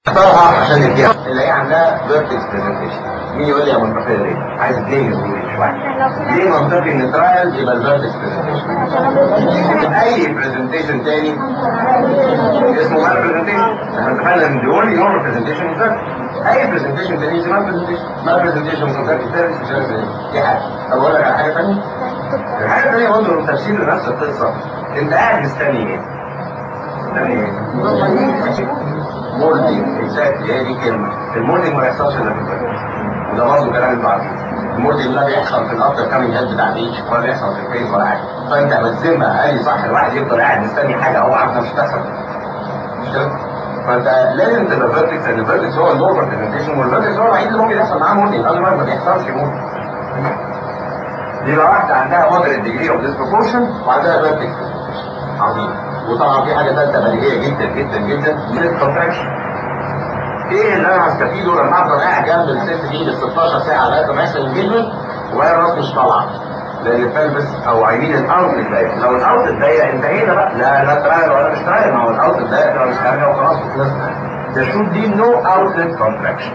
اختارها عشان نديها اللي هي عندها فيرتكس برزنتيشن مين يقول لي يا منطقيه ليه؟ عايز اثنين يقولوا لي شويه ليه منطقي ان الترايل يبقى الفيرتكس برزنتيشن اي برزنتيشن تاني اسمه مال برزنتيشن احنا اتفقنا ان دي اونلي نورمال برزنتيشن اي برزنتيشن تاني اسمه مال برزنتيشن مال برزنتيشن كونتاكت ثيرابي مش عارف ايه دي حاجه طب اقول لك على حاجه ثانيه الحاجه الثانيه برضه تفسير لنفس القصه انت قاعد مستني ايه؟ مستني ايه؟ مولدنج اكزاكتلي هي دي كلمه المولدنج ما يحصلش الا في البلد وده برضه كلام انتوا عارفين المولدنج لا بيحصل في الافتر كامينج هيد بتاع الاتش ولا بيحصل في الفيس ولا حاجه فانت بتزمها قال لي صح الواحد يفضل قاعد مستني حاجه هو عارف مش هتحصل مش كده؟ فانت لازم تبقى فيرتكس لان الفيرتكس هو النورمال برزنتيشن والفيرتكس هو الوحيد اللي ممكن يحصل معاه مولدنج اذروايز ما بيحصلش مولدنج يبقى واحده عندها مودريت ديجري اوف ديسبروبورشن وعندها فيرتكس عظيم وطبعا في حاجه ثالثه بديهيه جدا جدا جدا من الكونتراكشن ايه اللي انا هستفيده لما افضل قاعد جنب الست دي بال 16 ساعه لغايه ما يحصل انجيجمنت وهي الراس مش طالعه لان البلبس او عايزين الاوت ضيق لو الاوت ضيق انتهينا بقى لا لا ترايل ولا مش ترايل ما هو الاوت ضيق تبقى مش خارجه وخلاص وخلصنا ده شوت دي نو اوتلت كونتراكشن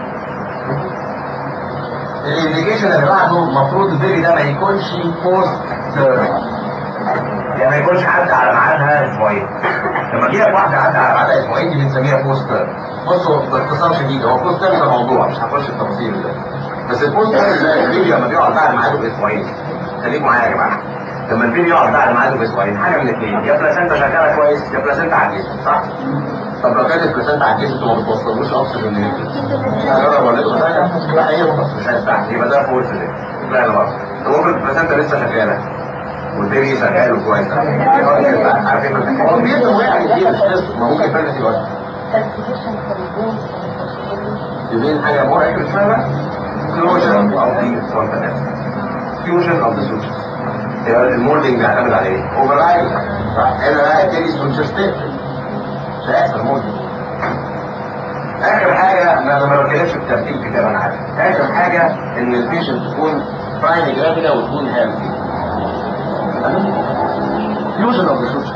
الانديكيشن اللي بعده المفروض البيبي ده ما يكونش بوست تيرم يعني ما يكونش عدى على ميعادها اسبوعين لما تجي لك واحده عدى على ميعادها اسبوعين دي بنسميها بوست بصوا باختصار شديد هو بوست ده موضوع مش هخش في التفاصيل ده بس البوست ده البيبي لما بيقعد بعد ميعاده باسبوعين خليكم معايا يا جماعه لما البيبي يقعد بعد ميعاده باسبوعين حاجه من الاثنين يا بلاسنتا شغاله كويس يا بلاسنتا عجزت صح؟ طب لو كانت بلاسنتا عجزت وما بتوصلوش اكسجين ليه؟ هجرب ولا حاجه؟ لا هي مش هيستحمل يبقى ده فورس ده لا لا طب ممكن البلاسنتا لسه شغاله والبيبي شغال وكويس عارفين هو بيبقى واقع كتير مش قصه ما ممكن يفرق في وقت يبين حاجه مور اكل شويه بقى فيوجن اوف ذا كونتنت فيوجن اوف ذا سوتشرز المولدنج بيعتمد على ايه؟ اوفر رايد هنا بقى تاني سوتشرز تقفل مش هيحصل مولدنج اخر حاجه انا ما بتكلمش في ترتيب كتاب انا عارف اخر حاجه ان البيشنت تكون فاين جرافيدا وتكون هيلثي فيوجن اوف ذا سوشيال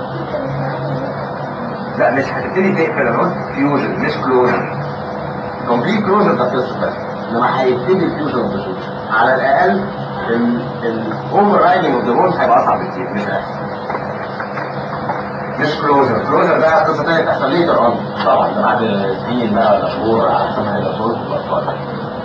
لا مش هتبتدي تقفل انا قلت فيوجن مش كلوجن كومبليت كلوجن ده قصه بس انما هيبتدي فيوجن اوف ذا سوشيال على الاقل الاوفر رايدنج اوف ذا بونز هيبقى اصعب بكتير مش اسهل مش كلوجر كلوجر ده قصه ثانيه تحصل ليتر اون طبعا ده بعد سنين بقى ولا شهور على حسب ما هيبقى صوت الاطفال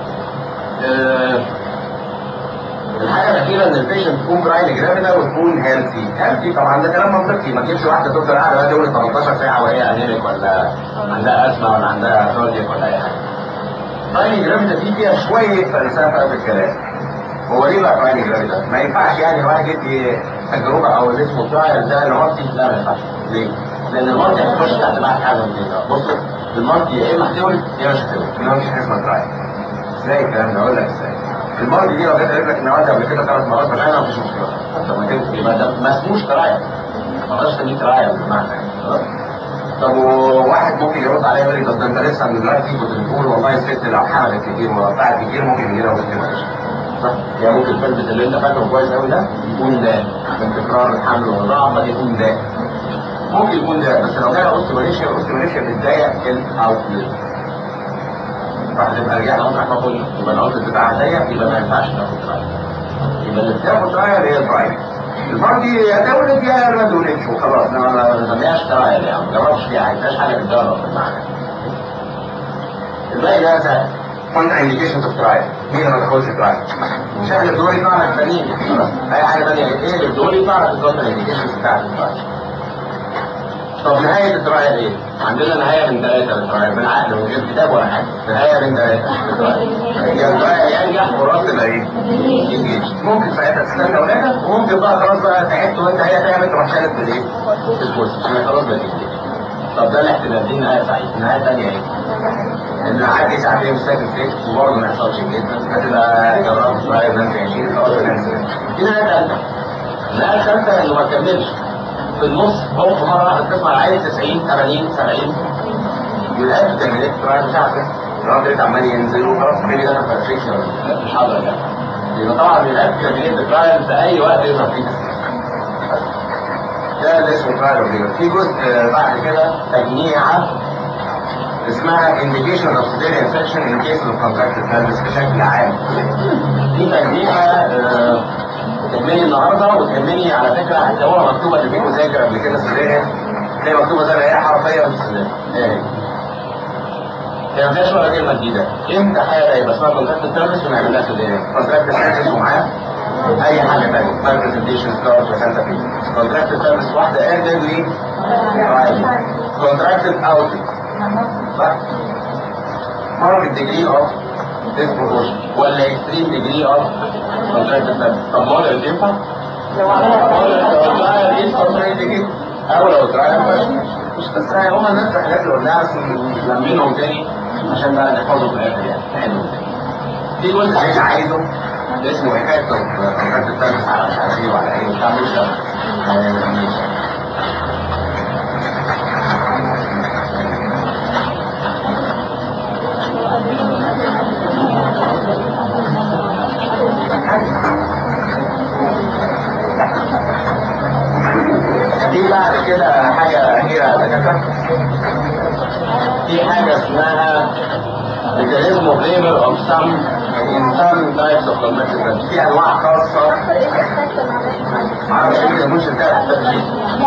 الحاجه الاخيره ان البيشنت تكون براين جرافيدا وتكون هيلثي هيلثي طبعا ده كلام منطقي ما تجيبش واحده تفضل قاعده بقى تقول 18 ساعه وهي انيميك ولا عندها ازمه ولا عندها كاردياك ولا اي حاجه براين جرافيدا دي فيها شويه فلسفه في الكلام هو ليه بقى براين جرافيدا؟ ما ينفعش يعني الواحد يدي تجربه او اللي اسمه ترايل ده المالتي لا ما ينفعش ليه؟ لان المالتي هتخش تحت بقى حاجه من كده بص المالتي يا اما هتولد يا مش هتولد انما مش حاجه اسمها ترايل ازاي الكلام ده اقول لك ازاي المرض دي لو جت قالت لك ان والدي قبل كده ثلاث مرات فعلا مفيش مشكله طب ما تنسى يبقى ده ما اسموش ترايل ما اقدرش اسميه ترايل بالمعنى خلاص طب وواحد ممكن يرد عليا يقول لي طب ده انت لسه من دلوقتي كنت بتقول والله الست لو حملت كتير وقطعت كتير ممكن يجي لها اوستيماليشن صح؟ يعني ممكن تلبس اللي انت فاكره كويس قوي ده يكون ده من تكرار الحمل والرضاعه قد يكون ده ممكن يكون ده بس لو جالها اوستيماليشن الاوستيماليشن بتضايق الاوتلت فهتبقى رجعنا مطرح ما قلنا يبقى الاوتلت بتاعها ضيق يبقى ما ينفعش تاخد ترايل يبقى اللي بتاخد ترايل هي الترايل المرض يا تولد يا ما تولدش وخلاص انا ما بسميهاش ترايل يعني ما جربش فيها عايزاش حاجه تتجرب بالمعنى الباقي ده سهل كونتر انديكيشنز اوف ترايل مين ما تاخدش ترايل مش احنا الدول يطلع لك تانيين اي حاجه ثانيه ايه الدول يطلع لك الكونتر انديكيشنز بتاعت الترايل طب نهاية الترايل ايه؟ عندنا نهاية من ثلاثة للترايل من عقل من غير كتاب ولا حاجة نهاية من ثلاثة للترايل يا الترايل ينجح والراس تبقى ايه؟ ممكن ساعتها تستنى ولادك وممكن بقى خلاص بقى تعبت وانت هي تعبت تروح شالت بالايه؟ بالفلوس انا خلاص بقى طب ده الاحتمال دي نهاية سعيدة النهاية الثانية ايه؟ ان عادي ساعتين مش ساكن فيك وبرضه ما يحصلش جدا هتبقى جربت ترايل نام في 20 خلاص نام في نهاية ثالثة النهاية الثالثة انه ما تكملش في النص هو في مرة واحدة تسمع عايز 90 80 70 يلقى تمرينات ترايل مش عارف الراجل عمال ينزل وخلاص البيبي ده ما فرشش مش حاضر ده يبقى طبعا يلقى تمرينات ترايل في اي وقت يظهر فيه ده اللي اسمه ترايل في جزء بعد كده تجميع اسمها indication of cesarean section in case of contracted pelvis بشكل عام دي تنبيهة آه، تهمني النهارده وتهمني على فكره هتلاقوها مكتوبه اللي فيكم ذاكر قبل كده سيزيريان هي مكتوبه زي ما هي حرفيا في السيزيريان ايه هي ما فيهاش ولا كلمه جديده امتى حاجه يبقى اسمها كونتراكت سيرفيس ونعمل لها سيزيريان كونتراكت سيرفيس ومعاه اي حاجه ثانيه ما برزنتيشن ستارت وسانتا في كونتراكت سيرفيس واحده ايرجنتلي كونتراكتد اوت صح ماركت ديجري اوف disproportion ولا extreme degree of contracted pelvis طب moderate ينفع؟ لو الترايل ايه contracted او لو الترايل مش بس هما نفس الحاجات اللي قلناها بس نلمينهم تاني عشان بقى نحفظهم في الاخر يعني حلو في جزء مش عايزه اسمه effect of contracted pelvis على مش عارف ايه وعلى ايه وبتاع مش ده دي بعد كده حاجة أخيرة يا دكاترة في حاجة اسمها mechanism of labor of some in some types of convective pelvis في أنواع خاصة معرفش يمكن مش انتهى التدريب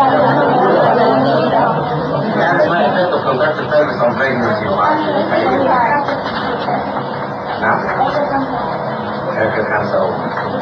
يعني اسمها effect of convective pelvis on pregnancy نعم آخر خمسة أول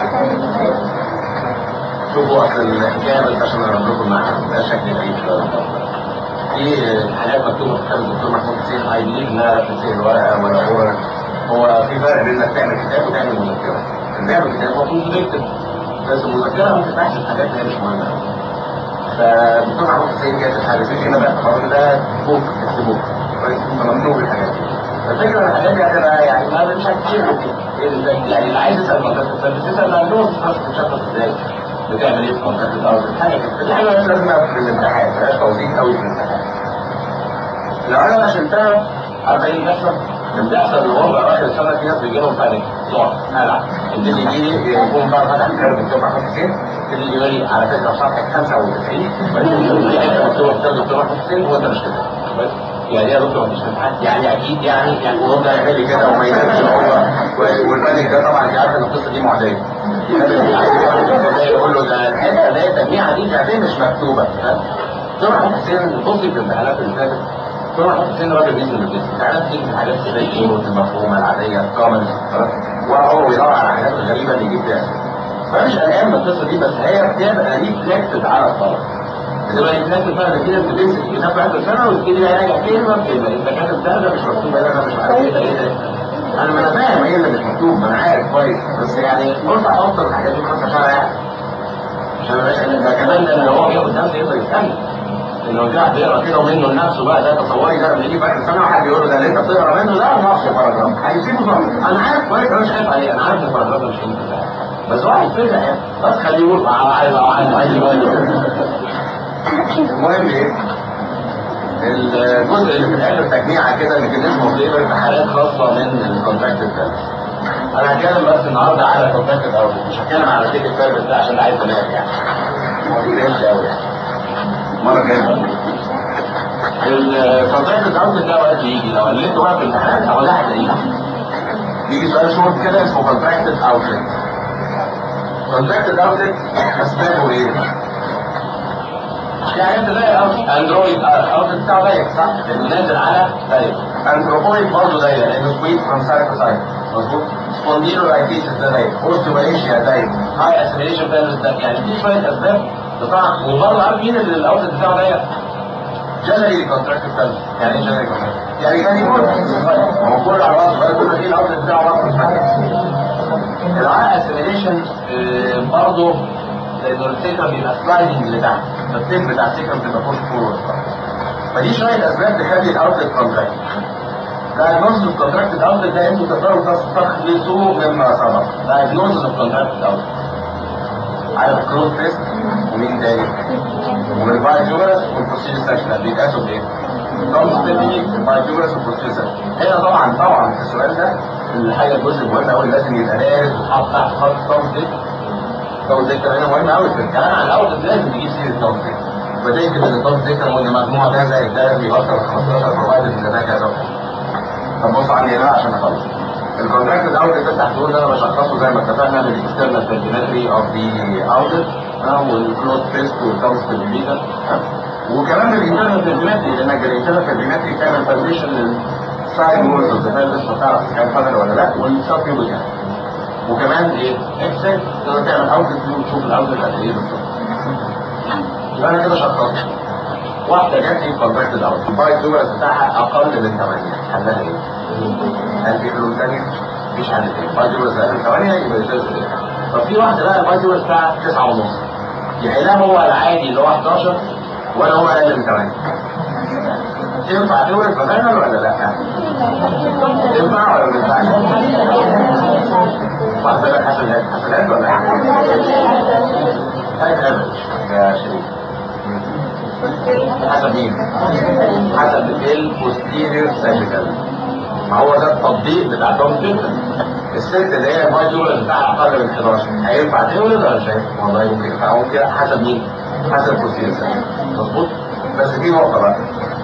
شوفوا اصل الحكايه بس عشان اقرب لكم معاها ده شكل غريب شويه في حاجات مكتوبه في كتاب الدكتور محمود حسين اي بليف انها بتسال ورقه ولا هو هو في فرق بين انك تعمل كتاب وتعمل مذكره تعمل كتاب المفروض تكتب بس المذكره ممكن تحسب حاجات هي مش مهمه فالدكتور محمود حسين كاتب حاجه في هنا بقى القانون ده بوك اكتبوه كويس ممنوع الحاجات دي الفكره ان الحاجات دي هتبقى يعني ما مش هتشيل يعني اللي عايز يسال مدرسه بس يسال عندهم تشخص ازاي بتعمل ايه في منطقه الارض حاجه كده دي حاجه مش لازمه في الامتحان ملهاش توظيف قوي في الامتحان لو انا شلتها عارف ايه اللي بيحصل؟ اللي بيحصل ان هو بقى اخر السنه في ناس بيجي لهم بانيك ضعف هلع يبتدي يجي يكون بقى فتح كتاب الدكتور محمود حسين يبتدي يجي لي على فكره في صفحه 95 في حته مكتوبه كتاب الدكتور محمود حسين وانت مش كده بس يعني ايه يا دكتور مش امتحان يعني اكيد يعني يعني هو ده يعمل لي كده وما ينامش هو والبانيك ده طبعا انت عارف ان القصه دي معديه يقول له ده الحته اللي هي التجميعه دي تعتبر مش مكتوبه دكتور محمود حسين بصي في الامتحانات اللي فاتت دكتور محمود حسين راجل بيسمع الجسم الامتحانات بتيجي في حاجات زي الايموت المفهومه العاديه الكومنز وهو بيدور على الحاجات الغريبه اللي يجيب فيها فمش قلقان من القصه دي بس هي بتبقى ريفلكتد على الطلب بتبقى ريفلكتد فعلا كده انت تمسك الكتاب في اخر سنه وتبتدي راجع كلمه بكلمه انت كاتب ده ده مش مكتوب هنا انا مش عارف ايه ده ايه ده انا ما انا فاهم ايه اللي مش مكتوب ما انا عارف كويس بس يعني قلت احط الحاجات دي خلاص عشان اريح عشان مبقاش ده كمان ده اللي هو بياخد درس يقدر يفهم انه في واحد بيقرا كده ومنه لنفسه بقى ده تصوري ده لما يجي في اخر سنه وحد يقول له ده اللي انت بتقرا منه ده نقص باراجراف هيسيبه صح انا عارف كويس انا مش خايف عليه انا عارف ان الباراجراف ده مش هينفع بس هو هيتفرق يعني بس خليه يقول عايز عايز عايز المهم ايه الجزء اللي في الاخر تجميعه كده ميكانيزم اوف ليبر في حالات خاصه من الكونتراكتد فيربس انا هتكلم بس النهارده على الكونتراكتد اوت مش هتكلم على تيك فيربس ده عشان ده عايز دماغ يعني هو دي رينج قوي يعني المره الجايه الكونتراكتد اوت ده وقت يجي لو قلته بقى في الامتحان هو ده هتلاقيه يجي سؤال شورت كده اسمه كونتراكتد اوتلت كونتراكتد اوتلت اسبابه ايه؟ يعني انت زي اندرويد اوتلت بتاعه ضيق صح؟ لانه نازل على ضيق انثروبويد برضه ضيق لانه سويت فروم سايد تو سايد مظبوط؟ سبونديلولايتيسيس ده ضيق اوستيوماليشيا ضيق هاي اسيميليشن فيرنس ده يعني في شويه اسباب بتاع وبرضه عارف مين اللي الاوتلت بتاعه ضيق؟ جنرالي كونتراكتد فيرنس يعني ايه جنرالي كونتراكتد؟ يعني كان يقول هو كل على بعضه بقى كل ما الاوتلت بتاعه برضه العاء اسيميليشن برضه لانه السكر بيبقى سلايدنج لتحت فالتيب بتاع السكر بتبقى بوش فورورد فدي شويه اسباب تخلي الاوتلت كونتراكت دايجنوستس اوف كونتراكتد اوتلت ده انتوا تقدروا تستخلصوه مما سبق دايجنوستس اوف كونتراكتد اوتلت عارف كروز تيست ومين تاني والبايجورس والبروسيجر سكشن بيتقاسوا بايه؟ تومس تيبي البايجورس والبروسيجر سكشن هنا طبعا طبعا في السؤال ده الحاجه الجزء المهم قوي لازم يبقى دارس وحاط تحت خط تومس تيبي تومس تيبي كمان مهم قوي في الكلام عن الاوتلت لازم تجيب سيره تومس تيبي بدأت من الضغط دي كانوا ان مجموع ده زي ده بيأثر 15 بروفايد ان ده كذا طب بص عندي هنا عشان اخلص الكونتراكت الاوديت ده تحت ان انا بشخصه زي ما اتفقنا بالاكسترنال سنتيمتري اوف ذا اوديت والكلوز تيست والكونستنت وكمان بالانترنال سنتيمتري لانك الانترنال سنتيمتري تعمل فاليشن للسايد وورز اوف ذا لسه تعرف كان فاضل ولا لا والسب يوبل وكمان ايه اكسل تقدر تعمل اوتلت وتشوف الاوتلت قد ايه بالظبط يبقى انا كده شخصت واحده جات لي كونتراكت الاوت البايت دورس بتاعها اقل من 8 حلها ايه؟ هل في حلول ثانيه؟ مفيش حل تاني البايت دورس اقل من 8 يبقى يصير ايه؟ طب في واحده بقى البايت دورس بتاعها 9 ونص يعني لا هو العادي اللي هو 11 ولا هو اقل من 8 ينفع تورث فاينل ولا لا؟ ينفع ولا ما ينفعش؟ واحدة بقى حسب الهاد حسب الهاد ولا هاد افريج يا شريف حسب مين؟ حسب البوستيريور ساجيتال ما هو ده التطبيق بتاع توم جدا الست اللي هي الماي دول بتاعها اقل من 11 هينفع تولد ولا مش هينفع؟ والله ممكن ينفع ممكن حسب مين؟ حسب البوستيريور ساجيتال مظبوط؟ بس في نقطة بقى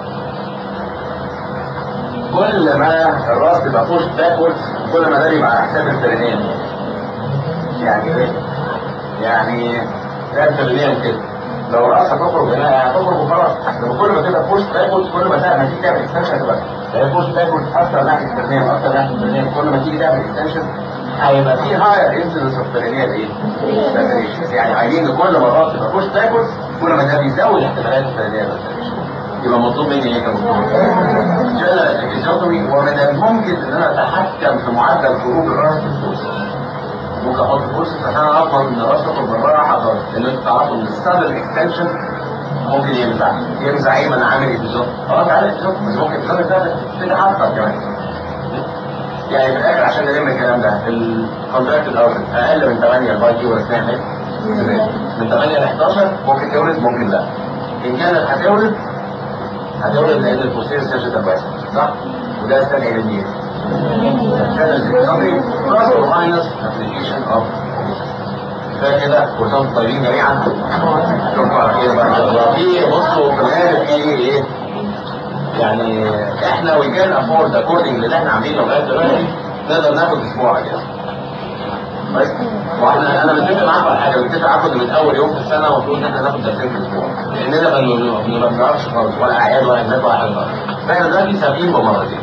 كل ما الراس تبقى بوش باكوردز كل ما ده يبقى على حساب البرينين يعني ايه؟ يعني ده البرينين كده لو راسك تخرج هنا هتخرج وخلاص لو كل ما تبقى بوش باكوردز كل ما تعمل تيجي تعمل اكستنشن هتبقى هي بوش باكوردز اكتر ناحيه البرينين اكتر ناحيه البرينين كل ما تيجي تعمل اكستنشن هيبقى في هاير انسلنس اوف برينيال ايه؟ يعني عايزين كل ما الراس تبقى بوش باكوردز كل ما ده بيزود احتمالات البرينيال يبقى مطلوب مني ايه كمطلوب؟ جنرال اكزوتومي ومن الممكن ان انا اتحكم في معدل خروج الراس في الفلوس ممكن احط فلوس عشان اضمن ان الراس تخرج بالراحه خالص لان انتوا تعرفوا ان السادل اكستنشن ممكن يمزع يمزع ايه ما انا عامل اكزوت خلاص عامل اكزوت بس ممكن اكزوت ده تتحطم كمان يعني في الاخر عشان نلم الكلام ده الكونتراكت الاول اقل من 8 الباي كيو ولا تعمل من 8 ل 11 ممكن تولد ممكن لا ان كانت هتولد هتولد لان البروسيس سيرش كويسه صح؟ وده استدعي للمين؟ كان الديسكفري بلس اور ماينس ابلكيشن اوف كفايه كده كل سنه طيبين جميعا اشوفكم على خير بقى ان شاء الله في بصوا كمان في ايه؟ يعني احنا وي كان افورد اكوردنج للي احنا عاملينه لغايه دلوقتي نقدر ناخد اسبوع كده كويس واحنا انا متفق معاكم على حاجه متفق معاكم من اول يوم في السنه المفروض ان احنا ناخد درسين في الاسبوع لاننا ما بنعرفش خالص ولا اعياد ولا هناك ولا حاجه خالص فاحنا دلوقتي سابقين بمرتين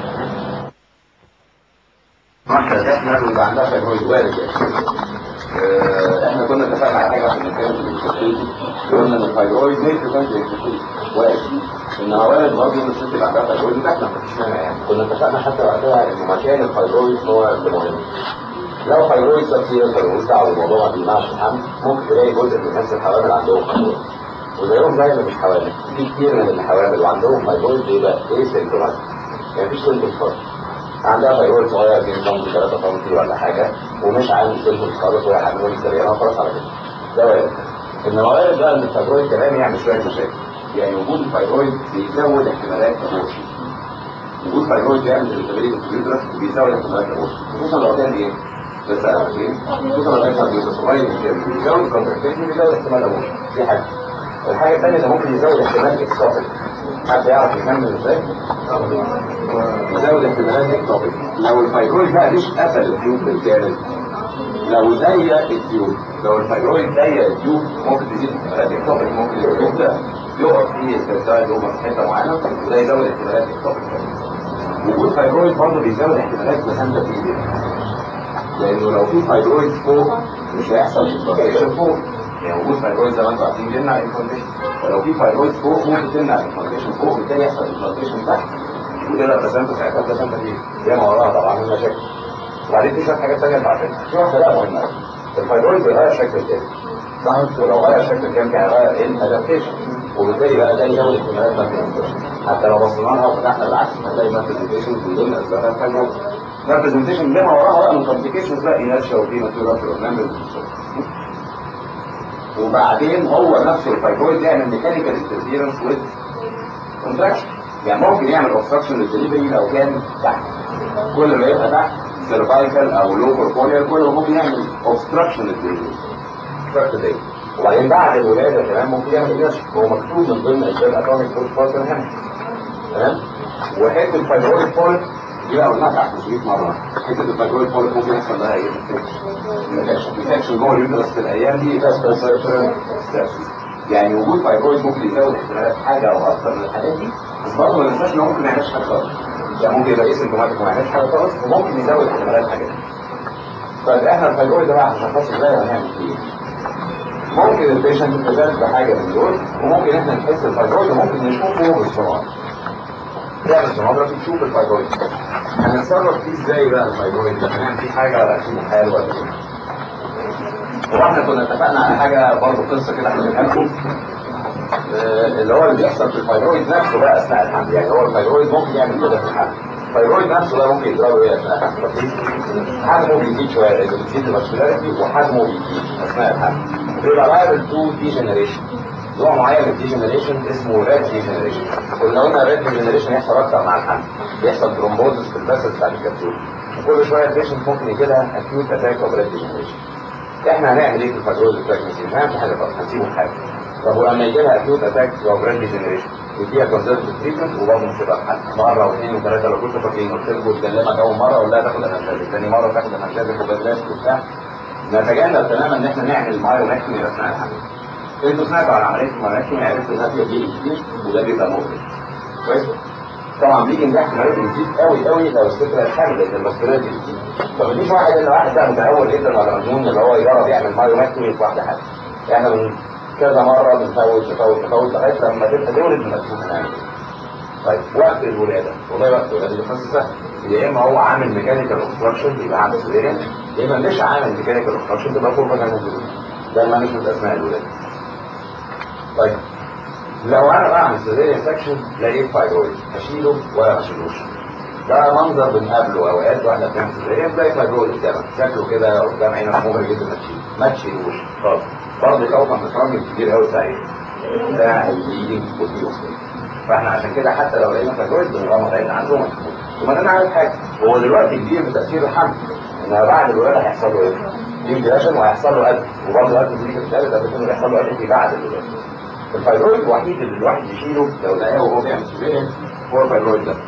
واحدة احنا اللي عندها فيبرويد وارد احنا كنا اتفقنا على حاجه عشان نتكلم في الاكسسوارز قلنا ان الفايبرويد ليه بريزنت اكسسوارز وارد انها وارد برضه ان الست اللي عندها فايبرويد بتاعنا مفيش مانع يعني كنا اتفقنا حتى وقتها ان مكان الفايبرويد هو اللي مهم لو فايبرويد سبسيريس ولا ملوش دعوه بالموضوع ما بيمنعش الحمل ممكن تلاقي جزء من الناس الحوامل عندهم فايبرويد وزيهم زي اللي مش حوامل في كتير من الحوامل وعندهم فايبرويد بيبقى ايه سيمتوماتيك يعني مفيش سيمتومز خالص عندها فايبرويد صغير 2 سم 3 سم ولا حاجه ومش عندي سيمتومز خالص وهي حامل مستريانه وخلاص على كده ده وارد انما وارد بقى ان الفايبرويد كمان يعمل شويه مشاكل يعني وجود الفايبرويد بيزود احتمالات الابورشن وجود فايبرويد بيعمل الانتبريد الكمبيوتر بيزود احتمالات الابورشن خصوصا لو كان ايه لسه عارفين خصوصا لو كان كمبيوتر صغير بيزود الكونتراكتيشن بيزود احتمال الابورشن دي حاجه الحاجه الثانيه ده ممكن يزود احتمال اكسوفيك حد يعرف يكمل ازاي؟ يزود احتمالات اكتوبيك لو الفايبرويد بقى مش قفل التيوب بالكامل لو ضيق التيوب لو الفايبرويد ضيق التيوب ممكن تزيد احتمالات اكتوبيك ممكن التيوب ده يقف فيه استرسال يقف في حته معينه وده يزود احتمالات اكتوبيك وجود فايبرويد برضه بيزود احتمالات بلاسنتا بريديا لانه لو في فايبرويد فوق مش هيحصل انفلاميشن فوق يعني وجود فايبرويد زي ما انتم عارفين بيمنع الانفلاميشن ولو في فايبرويد فوق ممكن تمنع الانفلاميشن فوق بالتالي يحصل انفلاميشن تحت وده بلاسنتا ساعتها بلاسنتا دي هي ما وراها طبعا المشاكل وبعدين في شويه حاجات ثانيه انت عارفينها في واحده لا مهمه قوي الفايبرويد بيغير شكل الجسم صح ولو غير شكل الجسم كان هيغير ايه الادابتيشن وبالتالي بقى ده يزود احتمالات مانفيزنتيشن حتى لو بصينا لها وفتحنا بالعكس هنلاقي مانفيزنتيشن من ضمن اسبابها الفايبرويد مانفيزنتيشن اللي ما وراها بقى من كومبليكيشنز بقى انرشيا وبريماتور ونعمل وبعدين هو نفسه الفايبرويد يعمل ميكانيكال انترفيرنس ويز كونتراكشن يعني ممكن يعمل اوبستراكشن للدليفري لو كان تحت كل ما يبقى تحت سيرفايكال او لو كوربونيال كل ما ممكن يعمل اوبستراكشن للدليفري وبعدين بعد الولاده كمان ممكن يعمل انرجي هو مكتوب من ضمن اسباب اتونيك فورس بارتن هنا تمام وحته الفايبرويد فولت دي بقى قلناها بتاع 500 مره حته الفايبرويد فولت ممكن يحصل لها ايه؟ انفكشن جوه اليوترس في الايام دي ده سبيشال يعني وجود فايبرويد ممكن يزود احتمالات حاجه او اكثر من الحاجات دي بس برضه ما ننساش ان هو ممكن ما يعملش حاجه خالص يعني ممكن يبقى اسيمتوماتيك وما يعملش حاجه خالص وممكن يزود احتمالات حاجات طيب احنا الفايبرويد ده بقى هنشخصه ازاي وهنعمل فيه ايه؟ ممكن البيشنت يتجاهل بحاجه من دول وممكن احنا نحس الفايبرويد وممكن نشوفه بالسونار تعمل سونوجرافي تشوف الفايبرويد هنتصرف فيه ازاي بقى الفايبرويد ده هنعمل فيه حاجه ولا هنسيبه حال ولا ايه؟ واحنا كنا اتفقنا على حاجه برضه قصه كده هحكيها لكم اللي هو اللي بيحصل في الفايبرويد نفسه بقى اثناء الحمل يعني هو الفايبرويد ممكن يعمل كده في الحمل الفايبرويد نفسه ده ممكن يضربه ايه اثناء الحمل حجمه بيزيد شويه لانه بيزيد الماسكولاريتي وحجمه بيزيد اثناء الحمل بيبقى لايبل تو ديجنريشن نوع معين من الديجنريشن اسمه ريد ديجنريشن كنا قلنا ريد ديجنريشن يحصل اكتر مع الحمل بيحصل ترومبوزس في الباسل بتاع الكبسول وكل شويه البيشنت ممكن يجي لها اكيوت اتاك اوف ريد ديجنريشن احنا هنعمل ايه في الفايبروز بريجنسي مش هنعمل حاجه خالص هنسيبه في حاله طب ولما يجي لها اكيوت اتاك اوف ريد ديجنريشن نديها كونسرفتيف تريتمنت وبرضه مش هتبقى في حل مره واثنين وثلاثه لو كنت فاكرين قلت لكم تكلمك اول مره ولا تاخد انستازيك ثاني مره تاخد انستازيك وبدلاش وبتاع نتجنب تماما ان احنا نعمل مايوماكتومي اثناء الحمل انتوا سمعتوا عن عمليه المايوماكتومي عرفتوا انها فيها بيجي كتير وده بيبقى مؤذي كويس طبعا بيجي ده احتمالات بتزيد قوي قوي لو الفكره الحمل لان المسؤوليه بتزيد فما فيش واحد الا واحد بقى متهور جدا ولا مجنون اللي هو يجرب يعمل مايوماكتومي في واحده حاجه احنا من كذا مره بنفوت نفوت نفوت لغايه لما تبقى تولد بنشوف هنعمل ايه طيب وقت الولاده والله وقت الولاده دي قصه سهله يا اما هو عامل ميكانيكال اوبستراكشن يبقى عامل سيزيريان يا اما مش عامل ميكانيكال اوبستراكشن تبقى فوق مكان الجلوس ده المانجمنت اثناء الولاده طيب لو انا بعمل سيزيريان سكشن لقيت فايبرويد اشيله ولا ما اشيلوش ده منظر بنقابله اوقات واحنا بنعمل سيزيريان تلاقي فايبرويد قدامك شكله كده قدام عينك مغري جدا ما تشيله ما تشيلوش خالص برضه خوفا من الراجل كبير قوي سعيد ده الليدنج والديوس فاحنا عشان كده حتى لو لقينا فايبرويد بنغمض عين عنده ما تشوفوش ثم انا عارف حاجه هو دلوقتي كبير بتاثير الحمل ان بعد الولاده هيحصل له ايه؟ انجلاشن وهيحصل له قلب وبرضه قلب دي الثالث قبل كده هيحصل له قلب بعد الولاده الفايبرويد الوحيد اللي الواحد يشيله لو لقاه وهو بيعمل سيزيريان هو الفايبرويد ده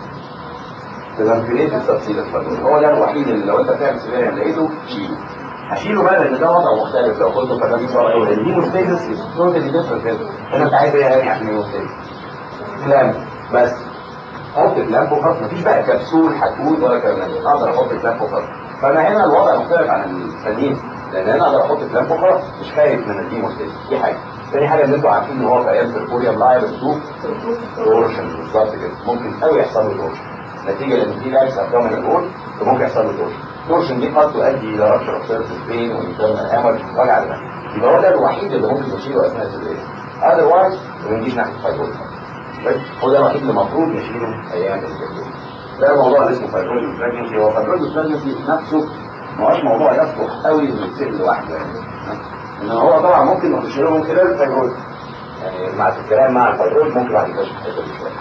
تنفيذ التفصيل الفايبرويد هو ده الوحيد اللي لو انت بتعمل سيزيريان لقيته شيله هشيله بقى لان ده وضع مختلف لو كنت فاكرين سؤال اول الهيموستاسيس از توتالي ديفرنت هنا انت عايز ايه يعني عشان الهيموستاسيس كلام بس حط كلام وخلاص مفيش بقى كبسول هتقول ولا كلام اقدر احط كلام وخلاص فانا هنا الوضع مختلف عن الثانيين لان انا اقدر احط كلام وخلاص مش خايف من الهيموستاسيس دي حاجه تاني حاجه ان انتوا عارفين ان هو في ايام الفوريوم لايف تو تورشن بالظبط كده ممكن قوي يحصل له تورشن نتيجه لان في لاكس ابدومينال وول فممكن يحصل له تورشن التورشن دي قد تؤدي الى رابشر اوف سيرفيس بين وانترنال هامر وجع دماغ يبقى هو ده الوحيد اللي ممكن نشيله اثناء السيزيريان اذروايز ما نجيش ناحيه فايبرويد هو ده الوحيد اللي المفروض نشيله ايام السيزيريان ده الموضوع اللي اسمه فايبرويد بريجنسي هو فايبرويد بريجنسي نفسه ما هوش موضوع يصلح قوي انه يتسال لوحده يعني ان هو طبعا ممكن نخش له من خلال الفايبرويد يعني مع الكلام مع الفايبرويد ممكن بعد يكتشف الحته دي شويه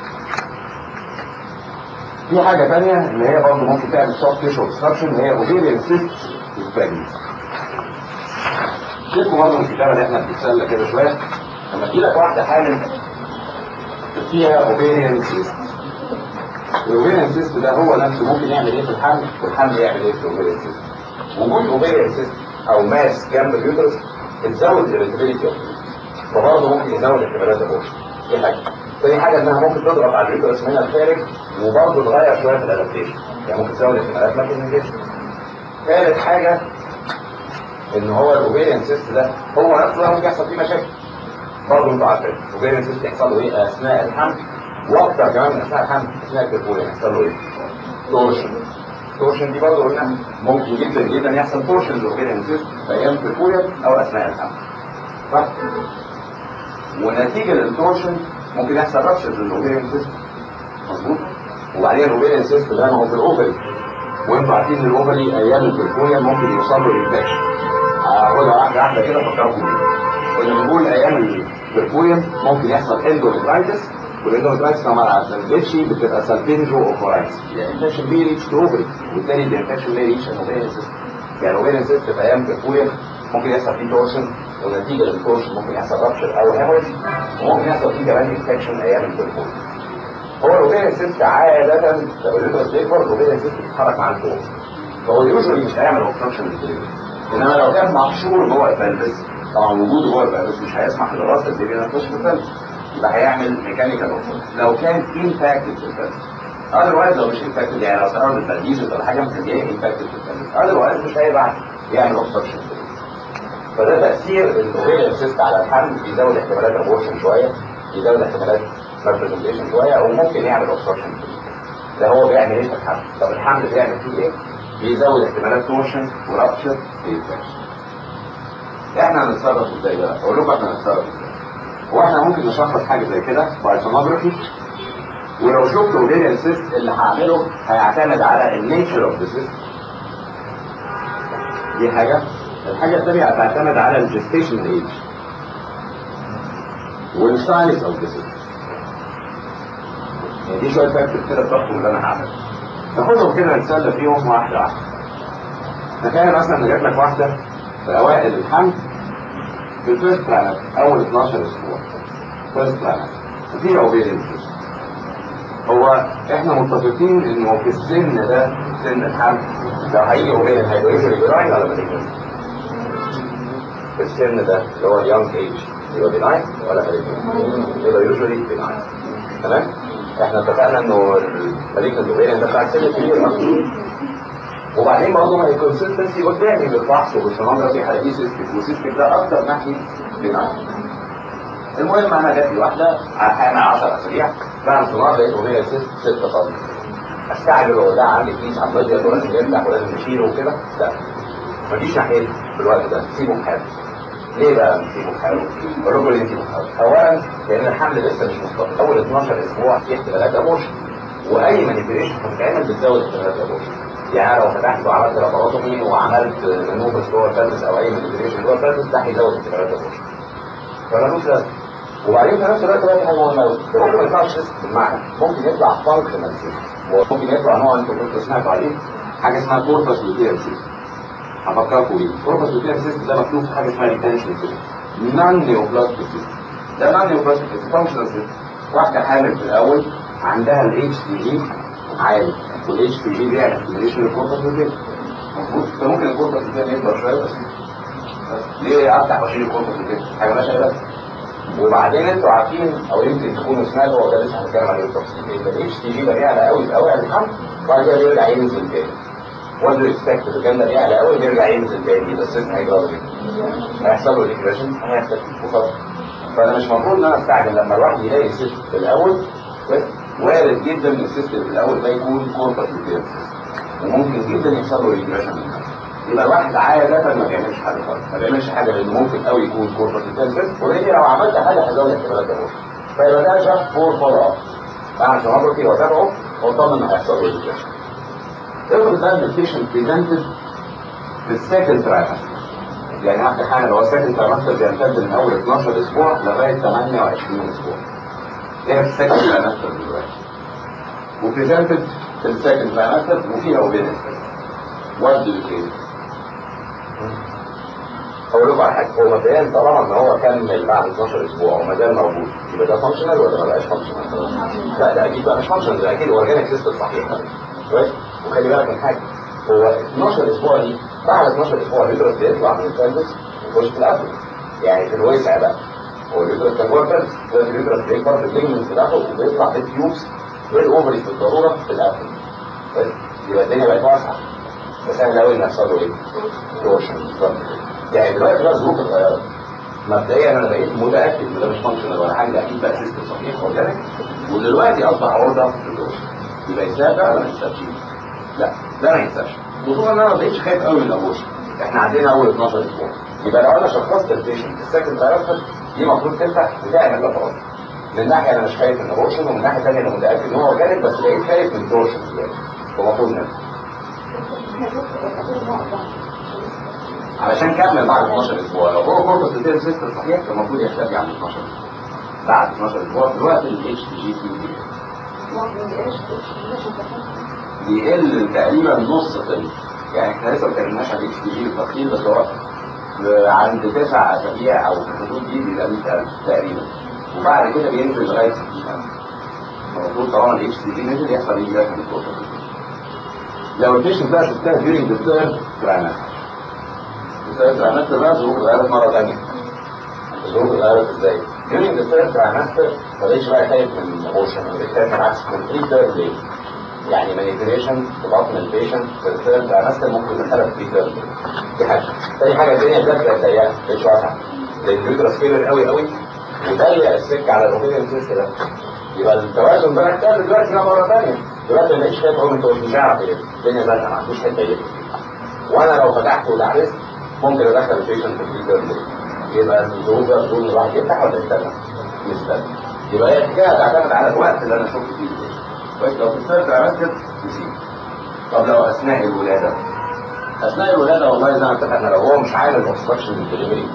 في حاجة تانية اللي هي برضه ممكن تعمل سوفت تيشو اوبستراكشن اللي هي اوفيريان سيست بريجنسي. شوفوا برضه من الكتابة اللي احنا بنتسلى كده شوية لما تجي لك واحدة حامل فيها اوفيريان سيست. الاوفيريان سيست ده هو نفسه ممكن يعمل ايه في الحمل والحمل يعمل ايه في الاوفيريان سيست. وجود اوفيريان سيست او ماس جنب اليوترس بتزود الاريتابيلتي فبرضه ممكن يزود احتمالات الرشد. دي حاجة. تاني حاجة انها ممكن تضغط على اليوترس من الخارج وبرضه تغير شوية في الادابتيشن يعني ممكن تزود احتمالات ما تنجزش ثالث حاجة ان هو الاوفيريان سيست ده هو نفسه ممكن يحصل فيه مشاكل برضه انتوا عارفين الاوفيريان سيست يحصل له ايه اثناء الحمل واكتر كمان من اثناء الحمل اثناء الكربولين يحصل له ايه؟ تورشن تورشن دي برضه قلنا ممكن جدا جدا يحصل تورشن للاوفيريان سيست في ايام الكربولين او اثناء الحمل صح؟ ونتيجة للتورشن ممكن يحصل رابشر للاوفيريان سيست مظبوط وبعدين الاوفيريان سيست ده ما هو في الاوفري وانتوا عارفين ان الاوفري ايام البركويا ممكن يوصل له انفكشن هاخدها واحده واحده كده فكركم كنا بنقول ايام البركويا ممكن يحصل اندوميترايتس والاندوميترايتس كما عرفتش بتبقى سالفينجو اوفرايتس يعني انفكشن بي ريتش تو اوفري وبالتالي الانفكشن بي ريتش الاوفيريان سيست يعني الاوفيريان سيست في ايام البركويا ممكن يحصل فيه تورشن ونتيجه للكورس ممكن يحصل رابشر او هيموريج وممكن يحصل فيه كمان انفكشن ايام التليفون هو الاوبيريان سيست عاده لو اليوترس بيكبر الاوبيريان سيست بيتحرك مع الفوق فهو يوجوالي مش هيعمل اوبستراكشن للدليفري انما لو كان محشور جوه البلبس طبعا وجوده جوه البلبس مش هيسمح لراس البيبي انها تخش في البلبس يبقى هيعمل ميكانيكال اوبستراكشن لو كان انفاكتد في البلبس اذروايز لو مش انفاكتد يعني لو سبب التركيز ولا حاجه مخليه انفاكتد في البلبس اذروايز مش هيبقى يعمل اوبستراكشن فده تاثير الاوبيريان سيست على الحمل بيزود احتمالات ابورشن شويه بيزود احتمالات مالبرزنتيشن شويه او ممكن يعمل اوبستراكشن ده هو بيعمل ايه في الحمل طب الحمل بيعمل فيه ايه بيزود احتمالات تورشن ورابشر وانفكشن احنا هنتصرف ازاي بقى اقول لكم احنا هنتصرف ازاي هو احنا ممكن نشخص حاجه زي كده باي سونوجرافي ولو شفت اوبيريان سيست اللي هعمله هيعتمد على النيتشر اوف ذا سيست دي حاجه الحاجه الثانيه هتعتمد على الجستيشن ايج والسايز اوف ذا سيست يعني دي شويه فاكتور كده تحكم اللي انا هعمله ناخدهم كده نتسلى فيهم واحده واحده تخيل مثلا ان جات لك واحده في اوائل الحمل في الفيرست بلانت اول 12 اسبوع فيرست بلانت وفي اوبيريان هو احنا متفقين انه في السن ده سن الحمل لو هيجي اوبيريان هيبقى يوجوالي بناين ولا مالجنت في السن ده اللي هو اليونج ايج يبقى بناين ولا مالجنت يبقى يوجوالي بناين تمام احنا اتفقنا انه المالجنت اوبيريان ده بتاع السن الكبير اصلا وبعدين برضه ما هي كونسستنسي قدامي بالفحص وبالسونوجرافي هلاقيه سيستك وسيستك ده اكتر ناحيه بناين المهم انا جات لي واحده حامل 10 اسابيع بعد سونار لقيت اغنيه سيست 6 سم استعجل واقول لها عندي كيس عمال ولازم يفتح ولازم نشيله وكده لا ما تجيش ناحيتي في الوقت ده سيبه في حاله ليه بقى نسيبه في حاله؟ بقول لكم ليه نسيبه في حاله؟ اولا لان الحمل لسه مش مستقر اول 12 اسبوع في احتمالات ابورشن واي مانيبيوليشن هتتعمل بتزود احتمالات ابورشن يعني لو فتحت وعملت لاباروتومي وعملت منوفس جوه البلبس او اي مانيبيوليشن جوه البلبس ده هيزود احتمالات الابورشن فمالوش لازمه وبعدين في نفس الوقت بقى في حاجه مهمه قوي ممكن ما يطلعش سيست بالمعنى ممكن يطلع فانكشنال سيست وممكن يطلع نوع انتوا كنتوا سمعتوا عليه حاجه اسمها كوربس لوتير سيست هفكركم بيه كوربس لوتير سيست ده مكتوب في حاجه اسمها ريتنشن سيست نون نيوبلاستيك سيست ده نون نيوبلاستيك سيست فانكشنال سيست واحده حامل في الاول عندها الاتش تي جي عالي والاتش تي جي بيعمل ستيميليشن للكوربس لوتير مظبوط فممكن الكوربس لوتير يكبر شويه بس ليه افتح واشيل الكوربس لوتير حاجه ماشيه بس وبعدين انتوا عارفين او يمكن تكونوا سمعتوا هو ده لسه هنتكلم عليه بالتفصيل الاتش تي جي ده بيعلى قوي في اوائل الحمل وبعد كده بيرجع ينزل تاني وات دو اكسبكت الكلام ده بيعلى قوي بيرجع ينزل تاني بس السيستم هيجرى هيحصل له ريجريشن هيحصل وخلاص فانا مش المفروض ان انا استعجل لما الواحد يلاقي السيستم في الاول وارد جدا ان السيستم في الاول ده يكون كوربس لوتير وممكن جدا يحصل له ريجريشن يبقى الواحد عادة ما بيعملش حاجة خالص ما بيعملش حاجة لأنه ممكن قوي يكون كوربس التنسس ولأن لو عملت حاجة هزود احتمالات الروح فيبقى ده جاست فور فولو اب بعد سونوجرافي وتابعه واطمن ان هيحصل له ريجريشن افرض ده البيشنت بريزنتد في السكند ترايمستر يعني واحد حامل هو السكند ترايمستر بيمتد من أول 12 أسبوع لغاية 28 أسبوع هي في السكند ترايمستر دلوقتي وبريزنتد في السكند ترايمستر وفيها اوبيدنس وات دو يو ثينك اقول لكم على حاجه هو مبدئيا طالما ان هو كمل بعد 12 اسبوع وما زال موجود يبقى ده فانكشنال ولا ما بقاش فانكشنال؟ لا ده اكيد بقى مش فانكشنال ده اكيد اورجانيك سيستم صحيح كويس وخلي بالك من حاجه هو 12 اسبوع دي بعد 12 اسبوع اليوترس بيطلع من الكالبس ويخش في الابل يعني في الوسع بقى هو اليوترس كان جوه الكالبس دلوقتي اليوترس بيكبر بالليجمنت بتاعته وبيطلع بالتيوبس بالاوفري في الضروره في الابل كويس يبقى الدنيا بقت واسعه فسهل قوي ان يحصل له ايه؟ تورشن بالظبط يعني دلوقتي بقى الظروف اتغيرت مبدئيا انا بقيت متاكد ان ده مش فانكشنال ولا حاجه اكيد بقى سيستم صحيح اورجانيك ودلوقتي اصبح عرضه للتورشن يبقى يتساب ده ولا ما يتسابش؟ لا ده ما يتسابش خصوصا ان انا ما بقتش خايف قوي من الابورشن احنا عندنا اول 12 اسبوع يبقى لو انا شخصت البيشنت السكند تايرفت دي المفروض تفتح وتعمل لابورات من ناحيه انا مش خايف من الابورشن ومن ناحيه ثانيه انا متاكد ان هو اورجانيك بس بقيت خايف من التورشن دلوقتي فالمفروض نفتح علشان كمل بعد 12 اسبوع لو هو كوربس لوتير سيستم صحيح كان المفروض يختفي عن 12 اسبوع بعد 12 اسبوع دلوقتي الاتش تي جي فيه بيقل تقريبا نص طن يعني احنا لسه ما اتكلمناش عن الاتش تي جي بالتفصيل بس هو عند تسع اسابيع او في الحدود دي بيبقى 100000 تقريبا وبعد كده بينزل لغايه 60000 المفروض طالما الاتش سي في نزل يحصل ايه ده في الكورس لو البيشنت بقى شفتها during the third trimester الثيرد trimester بقى ظروف اتغيرت مره ثانيه الظروف اتغيرت ازاي؟ during the third trimester ما بقتش بقى خايف من الايموشن ما بقتش خايف من عكس complete third day يعني مانيبيوليشن في بطن البيشنت في الثيرد trimester ممكن تدخلها في third day دي حاجه تاني حاجه الدنيا بجد بقت ضيقه مش واسعه لان اليوترس كبر قوي قوي وضيق السكه على الاوبينيون سيست ده يبقى التوازن بقى اختل دلوقتي بقى مره ثانيه دلوقتي ما بقتش خايف قوي من مش هيعرف يلف الدنيا زرقاء ما عندوش حته يلف وانا لو فتحت ودعست ممكن ادخل البيشنت في الثيرد day يبقى الظروف بقى بتقول ان الواحد يفتح ولا يستنى؟ يستنى يبقى هي الحكايه تعتمد على الوقت اللي انا شفت فيه البيشنت كويس لو في الثيرد trimester يسيب طب لو اثناء الولاده اثناء الولاده والله زي ما اتفقنا لو هو مش عامل اوبستراكشن للدليفري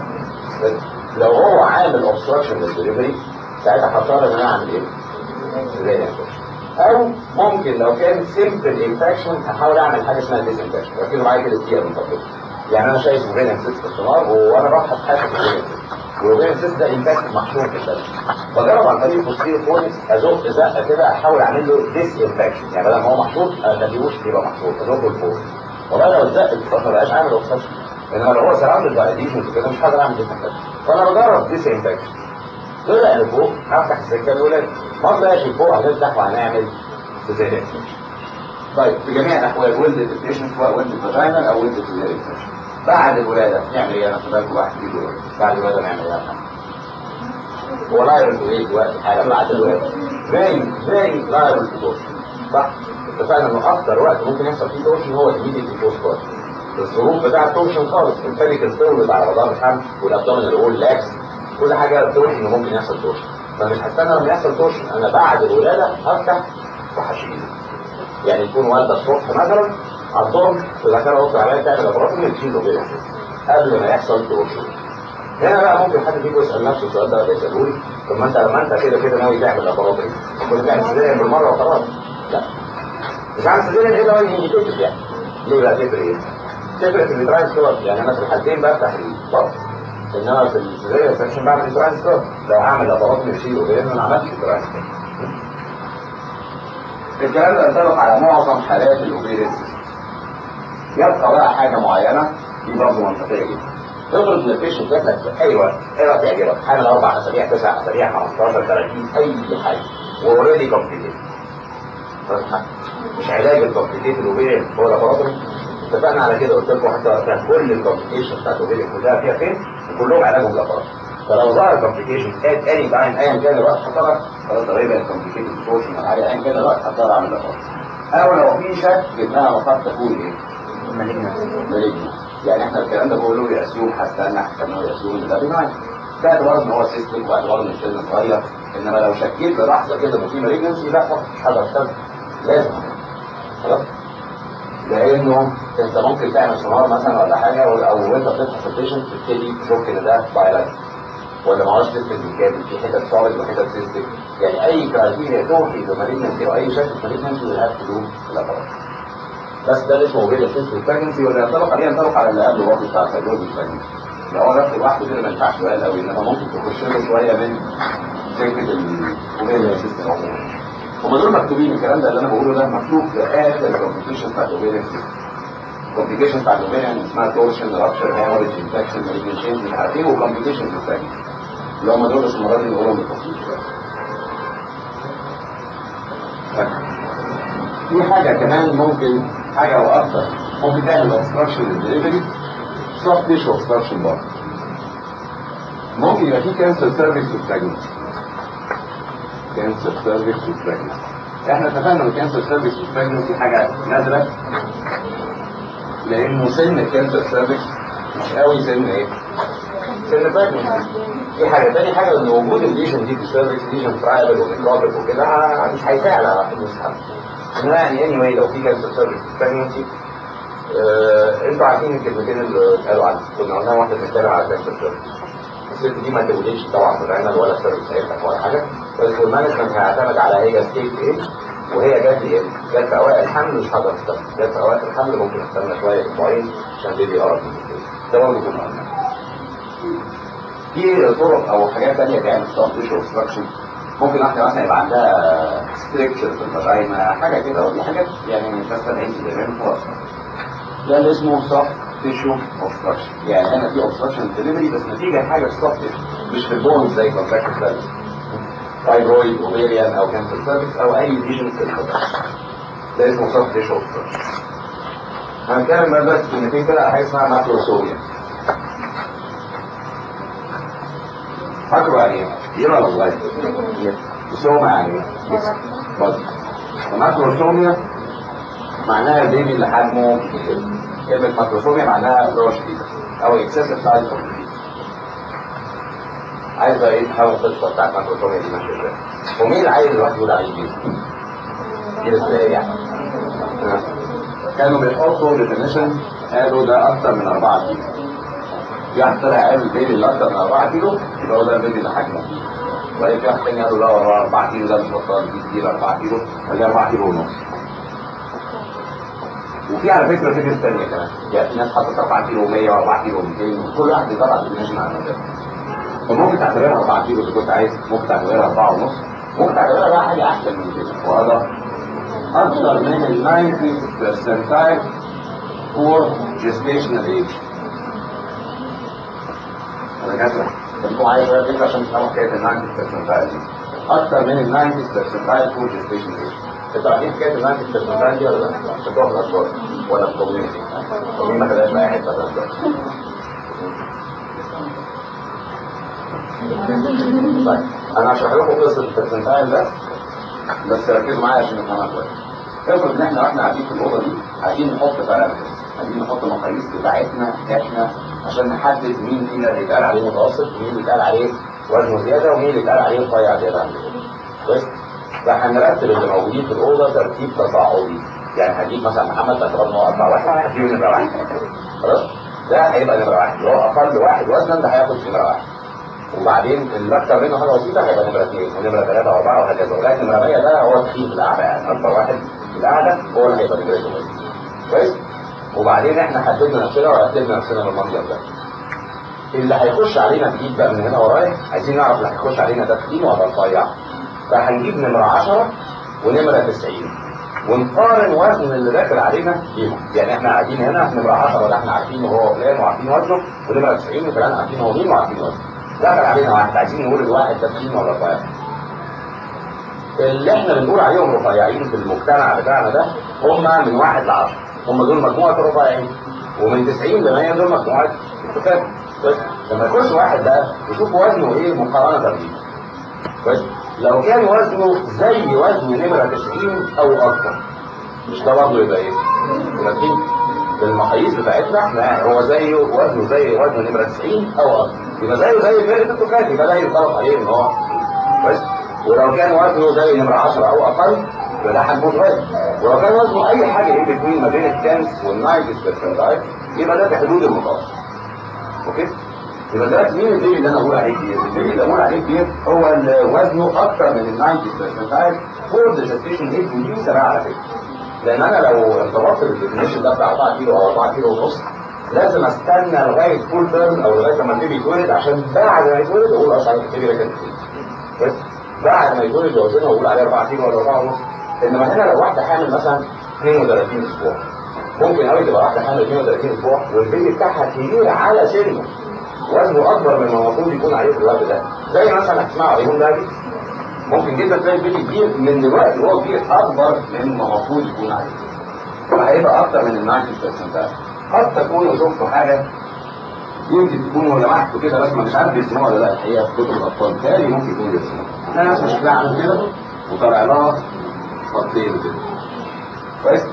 لو هو عامل اوبستراكشن للدليفري ساعتها هضطر ان انا اعمل ايه؟ سيزيريان او ممكن لو كان سيمبل انفكشن هحاول اعمل حاجه اسمها ديس انفكشن ركزوا معايا كده دقيقه من فضلكم يعني انا شايف اوبينيان سيست في السونار وانا بفحص حاجه في الاوبينيان سيست والاوبينيان سيست ده انفكت محشور في الدم بجرب عن طريق البوستيريور كورنكس ازق زقه كده احاول اعمل له ديس انفكشن يعني بدل ما هو محشور ما اخليهوش يبقى محشور ازقه لفوق والله لو اتزقت ما بقاش عامل اوبستراكشن انما لو هو سراوندد باي اديشن كده مش هقدر اعمل ديس انفكشن فانا بجرب ديس انفكشن طلع لفوق هفتح السكه الولاد ما طلعش لفوق هنفتح وهنعمل سيزيريان طيب في جميع الاحوال ولدت البيشنت سواء ولدت فاجينال او ولدت سيزيريان بعد الولاده نعمل ايه انا في بالكم واحد كيلو بعد الولاده نعمل ايه هو لايرل تو ايه دلوقتي حاجه بعد الولاده فيري فيري لايرل تو تورشن صح اتفقنا انه اكتر وقت ممكن يحصل فيه تورشن هو الميديتي بوست بارت الظروف بتاع التورشن خالص الفاليكال تولد على مدار الحمل والابدومينال وول لاكس كل حاجه تورشن ممكن يحصل تورشن فمش هستنى لما يحصل تورشن انا بعد الولاده هفتح وهشيل يعني تكون والده الصبح مثلا على الظهر تدخلها اوضه عمليه تعمل ابراج تشيله كده قبل ما يحصل تورشن هنا بقى ممكن حد فيكم يسال نفسه السؤال ده ولا يساله لي طب ما انت لما انت كده كده ناوي تعمل ابراج ايه؟ كنت تعمل سيزيريان بالمره وخلاص لا مش عامل سيزيريان ايه ده انديكيتور يعني ليه بقى تفرق ايه؟ تفرق في التراين ستار يعني انا في الحالتين بفتح البطن انما في السيزيريان سكشن بعمل تراين ستار لو هعمل ابراج يشيله لان انا عملت تراين ستار الكلام ده ينطبق على معظم حالات الاوبيريان يبقى بقى حاجه معينه دي برضه منطقيه جدا افرض ان البيشنت جات لك في اي وقت ايه رايك يعجبك حامل اربع اسابيع تسع اسابيع 15 30 اي حاجه واوريدي كومبليكيت مش علاج الكومبليكيت الاوبيريان هو لابوراتوري اتفقنا على كده قلت لكم حتى وقتها كل الكومبليكيشن بتاعت الاوبيريان كلها فيها فين وكلهم علاجهم لابوراتوري فلو ظهر كومبليكيشن ات اني تايم ايا كان الوقت هضطر خلاص ده يبقى الكومبليكيتد بورشن ولا حاجه ايا كان الوقت هضطر اعمل لابوراتوري او لو في شك انها وقد تكون ايه؟ مالجنس يعني احنا الكلام ده بقوله يأسيوم هستنى هستنى يأسيوم ان ده بناين ده اعتبار ان هو سيستم واعتبار ان السن صغير انما لو شكيت للحظه كده ان في مالجنسي لا طبعا حاجه استنى لازم خلاص لانه انت ممكن تعمل سونار مثلا ولا حاجه او وانت بتفتح البيشنت تبتدي تشك ان ده بايلايت ولا ما هوش سيستم بالكامل في حتت سوليد وحتت سيستم يعني اي كرايتيريا توحي لمالجنسي او اي شكل مالجنسي ويل هاف تو دو الابارات بس ده اللي اسمه اوبيريا سيستم بريجنسي واللي ينطبق عليه ينطبق على اللي قبله برضه بتاع الفيروز البريجنسي لو هو نفسه لوحده كده ما ينفعش سؤال قوي انما ممكن تخش له شويه من سكه الاوبيريا سيستم عموما هم دول مكتوبين الكلام ده اللي انا بقوله ده مكتوب في اخر الكومبليكيشن بتاع الاوبيريا سيستم الكومبليكيشن بتاع الاوبيريا اسمها تورشن رابشر هيموريج انفكشن مالجنشن مش عارف ايه وكومبليكيشن في البريجنسي اللي هم دول بس المره دي نقولهم بالتفصيل في حاجه كمان ممكن حاجة أو أكثر ممكن تعمل obstruction للدليفري soft tissue obstruction برضه ممكن يبقى في كانسر سيرفيس والبريجنسي كانسر سيرفيس والبريجنسي احنا اتفقنا ان الكانسر سيرفيس والبريجنسي حاجة نادرة لأنه سن الكانسر سيرفيس مش قوي سن ايه؟ سن بريجنسي دي حاجة تاني حاجة ان وجود الليجن دي في السيرفيس ليجن ترايبل وميكروبيك وكده مش هيساعد على حدوث حمل انما يعني اني واي لو في كانسر سيرفيس بريجنسي آه انتوا عارفين الكلمتين اللي اتقالوا عنها كنا قلنا واحده بنتكلم على كانسر سيرفيس الست دي ما تولدش طبعا في العنب ولا السيرفيس هيفتح ولا حاجه بس المانجمنت هيعتمد على هي ستيت ايه وهي جت ايه جت في اوائل الحمل مش هقدر استنى جت في اوائل الحمل ممكن استنى شويه اسبوعين عشان بيبي يقرب من البيت ده برضه كنا قلنا في طرق او حاجات تانية تعمل soft tissue obstruction ممكن واحدة مثلا يبقى عندها ستريكشر في الفاجينا حاجة كده ودي حاجات يعني مش بس العين زمان خلاص ده اللي اسمه soft tissue obstruction يعني انا في obstruction ديليفري بس نتيجة حاجة في soft tissue مش في البونز زي contractive cells فايبرويد اوفيريان او كانسر سيرفيس او اي ليجن في الفاجينا ده اسمه soft tissue obstruction هنتكلم بقى دلوقتي كلمتين كده على حاجة اسمها ماكروسوميا فاكروا يعني ايه؟ يرى ولا صغير؟ سوما يعني ايه؟ بس الماكروسوميا معناها البيبي اللي حجمه كبير كلمة ماكروسوميا معناها روش كبير او اكسسيف سايز اوف عايز بقى ايه تحاول القصه بتاعت ماكروسوميا دي ماشيه ازاي؟ ومين اللي عايز الواحد يقول عليه كبير؟ كبير ازاي يعني؟ كانوا بيحطوا ديفينيشن قالوا ده اكتر من 4 كيلو في واحد طلع قال البيبي اللي اكتر من 4 كيلو يبقى هو ده البيبي اللي حجمه كبير وبعدين في واحد تاني قالوا لا هو 4 كيلو ده مش بطال دي كتير 4 كيلو خليها 4 كيلو ونص وفي على فكره فكره ثانيه كمان يعني في ناس حطت 4 كيلو و100 و4 كيلو و200 كل واحد بيطلع ديفينيشن على مزاجه فممكن تعتبرها 4 كيلو اذا كنت عايز ممكن تعتبرها 4 ونص ممكن تعتبرها بقى حاجه احسن من كده وهذا اكثر من ال 90 percentile for gestational age انا كاتب انتوا عايز بقى فكره عشان تفهموا حكايه ال 90 percentile دي اكثر من ال 90 percentile for gestational age انتوا عارفين حكايه ال 90 percentile دي ولا لا؟ شفتوها في الاخبار ولا في الكوميونتي؟ مين ما خدهاش بقى حته في طيب انا هشرح لكم قصه البرسنتايل ده بس ركزوا معايا عشان نفهمها كويس افرض ان احنا واحنا قاعدين في الاوضه دي عايزين نحط بارامترز عايزين نحط مقاييس بتاعتنا احنا عشان نحدد مين فينا اللي يتقال عليه متوسط ومين اللي يتقال عليه وزنه زياده ومين اللي يتقال عليه رفيع زياده عن كده كويس فهنرتب اللي موجودين في الاوضه ترتيب تصاعدي يعني هجيب مثلا محمد باعتبار ان هو اكبر واحد هجيبه نمره واحد خلاص ده هيبقى نمره واحد اللي هو اقل واحد وزنا ده هياخد نمره واحد وبعدين اللي اكتر منه حاجه بسيطه هيبقى نمره اثنين ونمره ثلاثه واربعه وهكذا ولكن نمره 100 ده هو التخين في القعده يعني اكبر واحد في القعده هو اللي هيبقى نمرته كويس وبعدين احنا حددنا نفسنا ورتبنا نفسنا بالمنظر ده اللي هيخش علينا جديد بقى من هنا ورايا عايزين نعرف اللي هيخش علينا ده تخين ولا رفيع فهنجيب نمره 10 ونمره 90 ونقارن وزن اللي داخل علينا بيهم يعني احنا قاعدين هنا نمره 10 ده احنا عارفين هو فلان وعارفين وزنه ونمره 90 وفلان عارفين هو مين وعارفين وزنه دخل علينا واحد عايزين نقول الواحد ده تخين ولا رفيع اللي احنا بنقول عليهم رفيعين في المجتمع بتاعنا ده هم من واحد لعشرة هم دول مجموعة رفيعين ومن 90 ل 100 دول مجموعة كفاف بس لما يخش واحد بقى يشوف وزنه ايه مقارنة بيه كويس لو كان وزنه زي وزن نمرة 90 او اكتر مش ده برضه يبقى ايه؟ يبقى فيه بالمقاييس بتاعتنا احنا هو زيه وزنه زي وزن نمرة 90 او اكتر يبقى زيه زي فرقة التوكات يبقى ده ينطبق عليه ان هو كويس ولو كان وزنه زي نمرة 10 او اقل يبقى ده حجمه صغير ولو كان وزنه اي حاجة ايه بتوين ما بين التنس والنايتس بالفرنتايل يبقى ده في حدود المتوسط اوكي يبقى دلوقتي مين البيبي اللي انا بقول عليه كبير؟ البيبي اللي بقول عليه كبير هو اللي وزنه اكتر من ال 90 برسنتايل فور ذا جستيشن ايج ودي سبعه على فكره لان انا لو ارتبطت بالديفينيشن ده بتاع 4 كيلو او 4 كيلو ونص لازم استنى لغايه فول تيرم او لغايه ما البيبي يتولد عشان بعد ما يتولد اقول اه صحيح البيبي ده كان كتير بس بعد ما يتولد وزنه اقول عليه 4 كيلو ولا 4 ونص انما هنا لو واحده حامل مثلا 32 اسبوع ممكن قوي تبقى واحده حامل 32 اسبوع والبيبي بتاعها كبير على سنه وزنه اكبر مما المفروض يكون عليه في الوقت ده زي مثلا هتسمعوا عليهم ده ممكن جدا تلاقي البيبي كبير من دلوقتي وهو كبير اكبر مما المفروض يكون عليه فهيبقى اكتر من ال 90% ده قد تكونوا شفتوا حاجه يمكن تكونوا لمحتوا كده بس مش عارف يرسموها ولا لا الحقيقه في كتب الاطفال تاني ممكن يكونوا يرسموها انا ناس شكلها عامل كده وطالع لها خطين كده كويس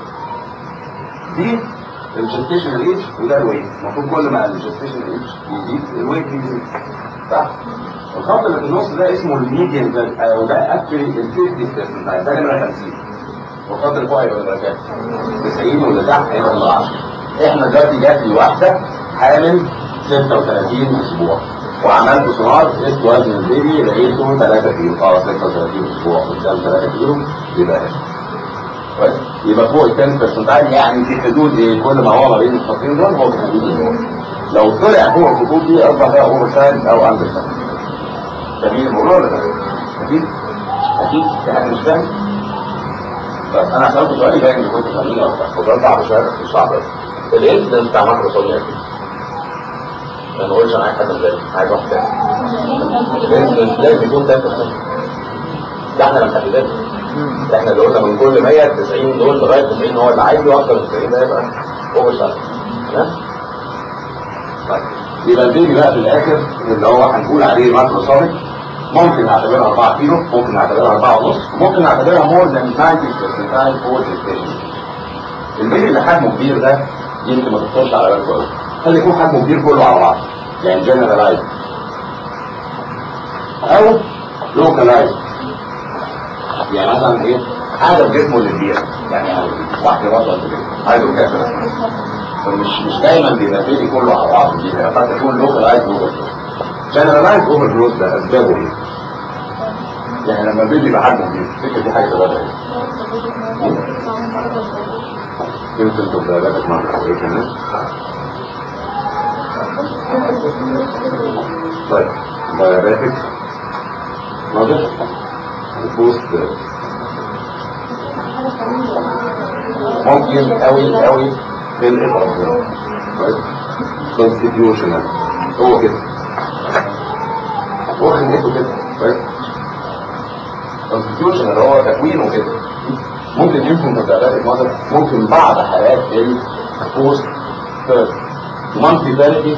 دي الجستيشن ايج وده الويت المفروض كل ما الجستيشن ايج يزيد الويت بيزيد صح الخط اللي في النص ده اسمه الميديان ده او ده اكشلي ال 50 ده نمره 50 والخط اللي فوق هيبقى نمره كام 90 واللي تحت هيبقى نمره 10 احنا دلوقتي جات لي واحده حامل 36 اسبوع وعملت سونار قست وزن البيبي لقيته 3 كيلو اه 36 اسبوع قدام 3 كيلو يبقى هنا كويس يبقى فوق ال 10 برسنتايل يعني في حدود ايه كل ما هو ما بين الخطين دول هو في حدود النور لو طلع فوق الخطوط دي اصبح ده اوفر سايز او اندر سايز جميل الموضوع ولا لا؟ اكيد اكيد في حد مش فاهم طب انا هسألكم سؤال يبين ان كنتوا فاهمين ولا لا وده صعب شويه بس مش صعب الانسيدنس بتاع ماكروسوميا اكيد ما نقولش معاك حد ازاي عايز واحد تاني الانسيدنس لازم يكون 10% ده احنا اللي محددين احنا اللي قلنا من كل 100 90 دول لغايه 90 هو اللي عايز واكتر من 90 ده يبقى اوفر سايز تمام طيب يبقى البيبي بقى في الاخر اللي هو هنقول عليه ماكروسوميك ممكن نعتبرها 4 كيلو ممكن نعتبرها 4 ونص ممكن نعتبرها مور ذان 90% فور جيستيشن البيبي اللي حجمه كبير ده دي يمكن ما تخطرش على بالكم قوي خلي يكون حجمه كبير كله على بعض يعني جنرالايز او لوكالايز يعني مثلا ايه حاجه في جسمه اللي كبيره يعني واحده وصل عايزه كده فمش مش دايما بيبقى بيبي كله على بعضه دي قد تكون لوكالايز اوفر جنرالايز اوفر جروث ده اسبابه ايه؟ يعني لما البيبي يبقى حجمه كبير تفتكر دي حاجه سببها ايه؟ يمكن تبقى بالك مرة ايه كمان؟ طيب diabetic mother البوست ممكن قوي قوي في الإطار constitutional هو كده هو خليته كده كويس constitutional هو تكوينه كده ممكن يمكن تتعرف مصر ممكن بعض حالات البوست مالتي ثيرابي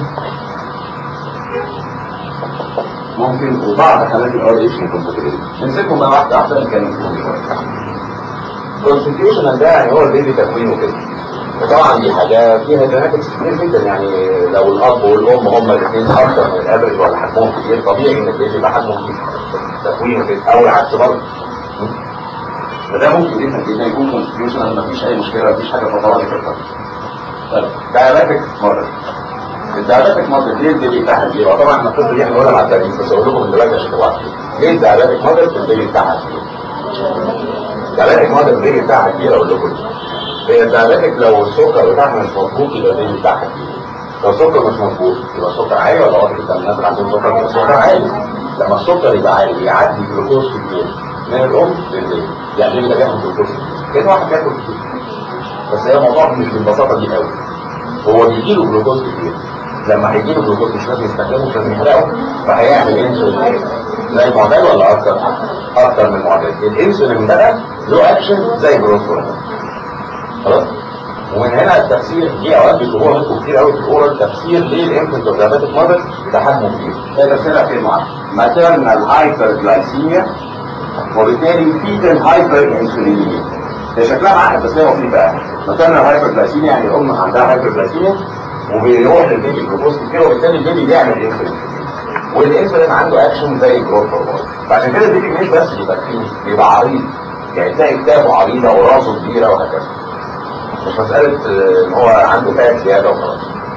ممكن وبعض حالات الار اتش انكمباتيبيلتي نمسكهم بقى واحده واحده نتكلم فيهم كونستيتيوشنال ده يعني هو البيبي تكوينه كده وطبعا دي حاجه فيها جيناتكس كتير جدا يعني لو الاب والام هما الاثنين اكتر من الافرج ولا حجمهم كبير طبيعي ان البيبي يبقى حجمه كبير تكوينه كده او العكس برضه فده ممكن جدا جدا يكون كونستيتيوشنال مفيش اي مشكله مفيش حاجه فضائيه في الطب طيب دايابيتك مرض الدايابيتك مرض ليه البيبي بتاعها كبير وطبعا احنا القصه دي هنقولها مع التاريخ بس اقول لكم من دلوقتي عشان تبقوا عارفين ليه الدايابيتك مرض البيبي بتاعها كبير الدايابيتك مرض البيبي بتاعها كبير اقول لكم هي الدايابيتك لو السكر بتاعها مش مظبوط يبقى البيبي بتاعها كبير لو السكر مش مظبوط يبقى السكر عالي ولا واطي الناس اللي عندهم سكر يبقى السكر عالي لما السكر يبقى عالي بيعدي جلوكوز كتير من الام للبيبي يعني البيبي ده بياخد جلوكوز كده واحد بياكل كتير بس هي الموضوع مش بالبساطه دي قوي هو بيجي له جلوكوز كتير لما هيجي له جلوكوز مش لازم يستخدمه مش لازم يحرقه فهيعمل انسولين زي المعتاد ولا اكتر؟ اكتر من المعتاد الانسولين ده له اكشن زي جروث هرمون خلاص؟ ومن هنا التفسير دي اوقات بيطلبوها منكم كتير قوي في الاورال تفسير ليه الانفنت اوف دايابيتك ماذر ده حجمه كبير ده تفسيرها كلمه واحده ماتيرنال هايبر جلايسيميا وبالتالي فيتال هايبر انسولينيميا هي شكلها معقد بس هي بسيطه يعني ماتيرنال هايبر جلايسيميا يعني الام عندها هايبر جلايسيميا وبيروح للبيبي جلوكوز كتير وبالتالي البيبي بيعمل انسولين والانسولين عنده اكشن زي الجروث هرمون فعشان كده البيبي مش بس بيبقى تخين بيبقى عريض يعني تلاقي كتافه عريضه وراسه كبيره وهكذا مش مساله ان هو عنده فات زياده وخلاص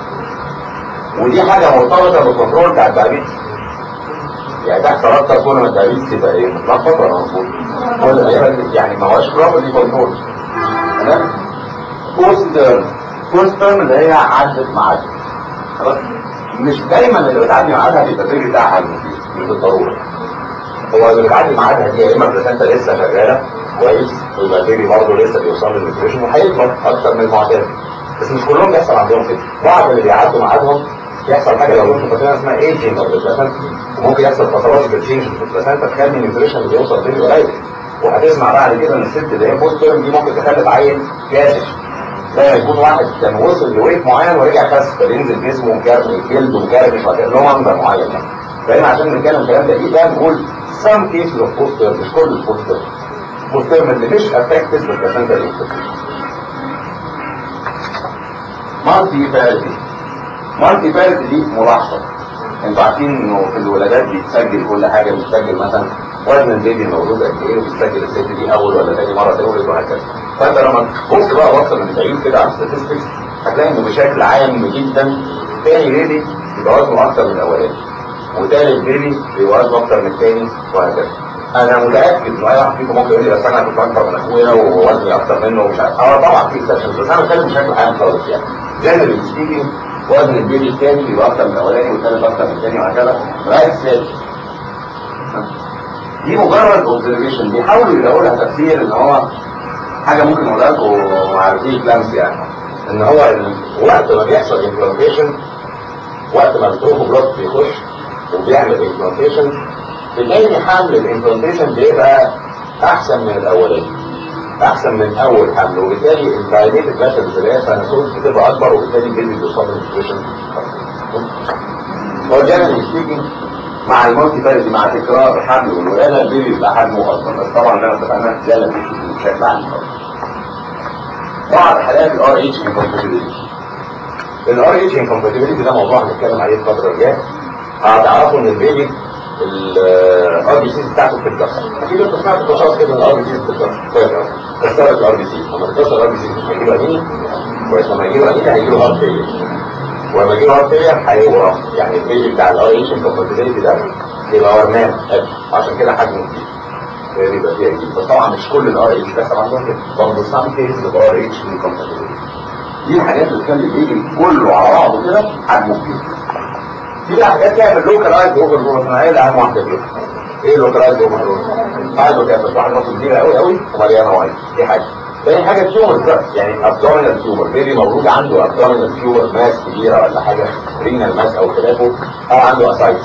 ودي حاجه مرتبطه بالكنترول بتاع الدايابيتس يعني تحت اكتر كل ما الدايابيتس يبقى ايه متلخبط ولا مظبوط كل ما يبقى يعني ما هوش بروبرلي كنترول تمام بوست تيرم بوست تيرم اللي هي عدت ميعادها خلاص مش دايما اللي بتعدي ميعادها بيبقى البيبي بتاعها المفيد مش بالضروره هو اللي بتعدي ميعادها دي يا اما البلاسنتا لسه شغاله كويس ويبقى البيبي برضه لسه بيوصل للنيوتريشن وهيكبر اكتر من المعتاد بس مش كلهم بيحصل عندهم كده بعض اللي بيعدوا ميعادهم يحصل حاجه لو انتم فاكرين اسمها ايجنج اوف البلاسنتا وممكن يحصل فترات تشينج في البلاسنتا تخلي النيوتريشن اللي بيوصل بيبي قليل وهتسمع بعد كده ان الست اللي هي بوست تيرم دي ممكن تخلف عيل كاسح زي ما يكون واحد كان وصل لويت معين ورجع خس فبينزل جسمه مكرمش جلده مكرمش وكده له منظر معين يعني فاحنا عشان نتكلم الكلام ده ايه ده نقول some cases of post term مش كل البوست term post term اللي مش affected بالبلاسنتا انفكشن مالتي بارتي مالتي بارتي دي ملاحظه انتوا عارفين انه في الولادات بيتسجل كل حاجه بيتسجل مثلا وزن البيبي المولود قد ايه وبيتسجل الست دي اول ولا ثاني مره تولد وهكذا فانت لما تبص بقى بصه من بعيد كده على الستاتستكس هتلاقي انه بشكل عام جدا تاني بيبي بيبقى وزنه اكتر من الاولاني وتالت بيبي بيبقى وزنه اكتر من الثاني وهكذا انا متاكد ان اي واحد فيكم ممكن يقول لي بس انا كنت اكبر من اخويا ووزني اكتر منه ومش عارف اه طبعا في اكسبشنز بس انا بتكلم بشكل عام خالص يعني جنرالي سبيكينج وزن البيبي الثاني بيبقى اكتر من الاولاني والثالث اكتر من الثاني وهكذا لغايه السادس دي مجرد اوبزرفيشن بيحاولوا يلاقوا لها تفسير ان هو حاجه ممكن اقولها لكم عارفين كلامس يعني ان هو وقت ما بيحصل امبلانتيشن وقت ما التروفو بلوك بيخش وبيعمل امبلانتيشن بتاني حمل الامبلانتيشن بيبقى احسن من الاولاني احسن من اول حمل وبالتالي الدايليتد فاشلز اللي هي سانسوز بتبقى اكبر وبالتالي البيبي بيوصل للنيوتريشن هو جنرالي سبيكينج مع المالتي فاريتي مع تكرار الحمل والولاده البيبي بيبقى حجمه اكبر بس طبعا زي ما اتفقنا لا لا بشكل عام بعض حالات الار اتش انكومباتيبيليتي الار اتش انكومباتيبيليتي ده موضوع هنتكلم عليه الفتره الجايه هتعرفوا ان البيبي الار بي سي بتاعته بتتكسر اكيد انتوا سمعتوا قصص كده الار بي سي بتتكسر كسرت الار بي سي لما تتكسر الار بي سي هيجي له انيميا كويس لما يجي له انيميا هيجي له هارت فيلير ولما يجي له هارت فيلير هيورم يعني البيبي بتاع الار اتش انكومباتيبيليتي ده يبقى ورمان عشان كده حجمه كبير بيبقى فيها كتير بس طبعا مش كل الار اتش بيحصل عندهم كده برضه سام كيس الار اتش انكومباتيبيليتي دي الحاجات اللي تخلي البيبي كله على بعضه كده حجمه كبير في بقى حاجات تعمل لوكالايز اوفر جروث انا قايل اهم واحده فيهم ايه لوكالايز اوفر جروث؟ عايزه كده واحد راسه كبيره قوي قوي ومليانه وايت دي حاجه تاني حاجه تيومر بقى يعني ابدومينال تيومر بيبي موجود عنده ابدومينال تيومر ماس كبيره ولا حاجه رينال ماس او خلافه او عنده اسايتس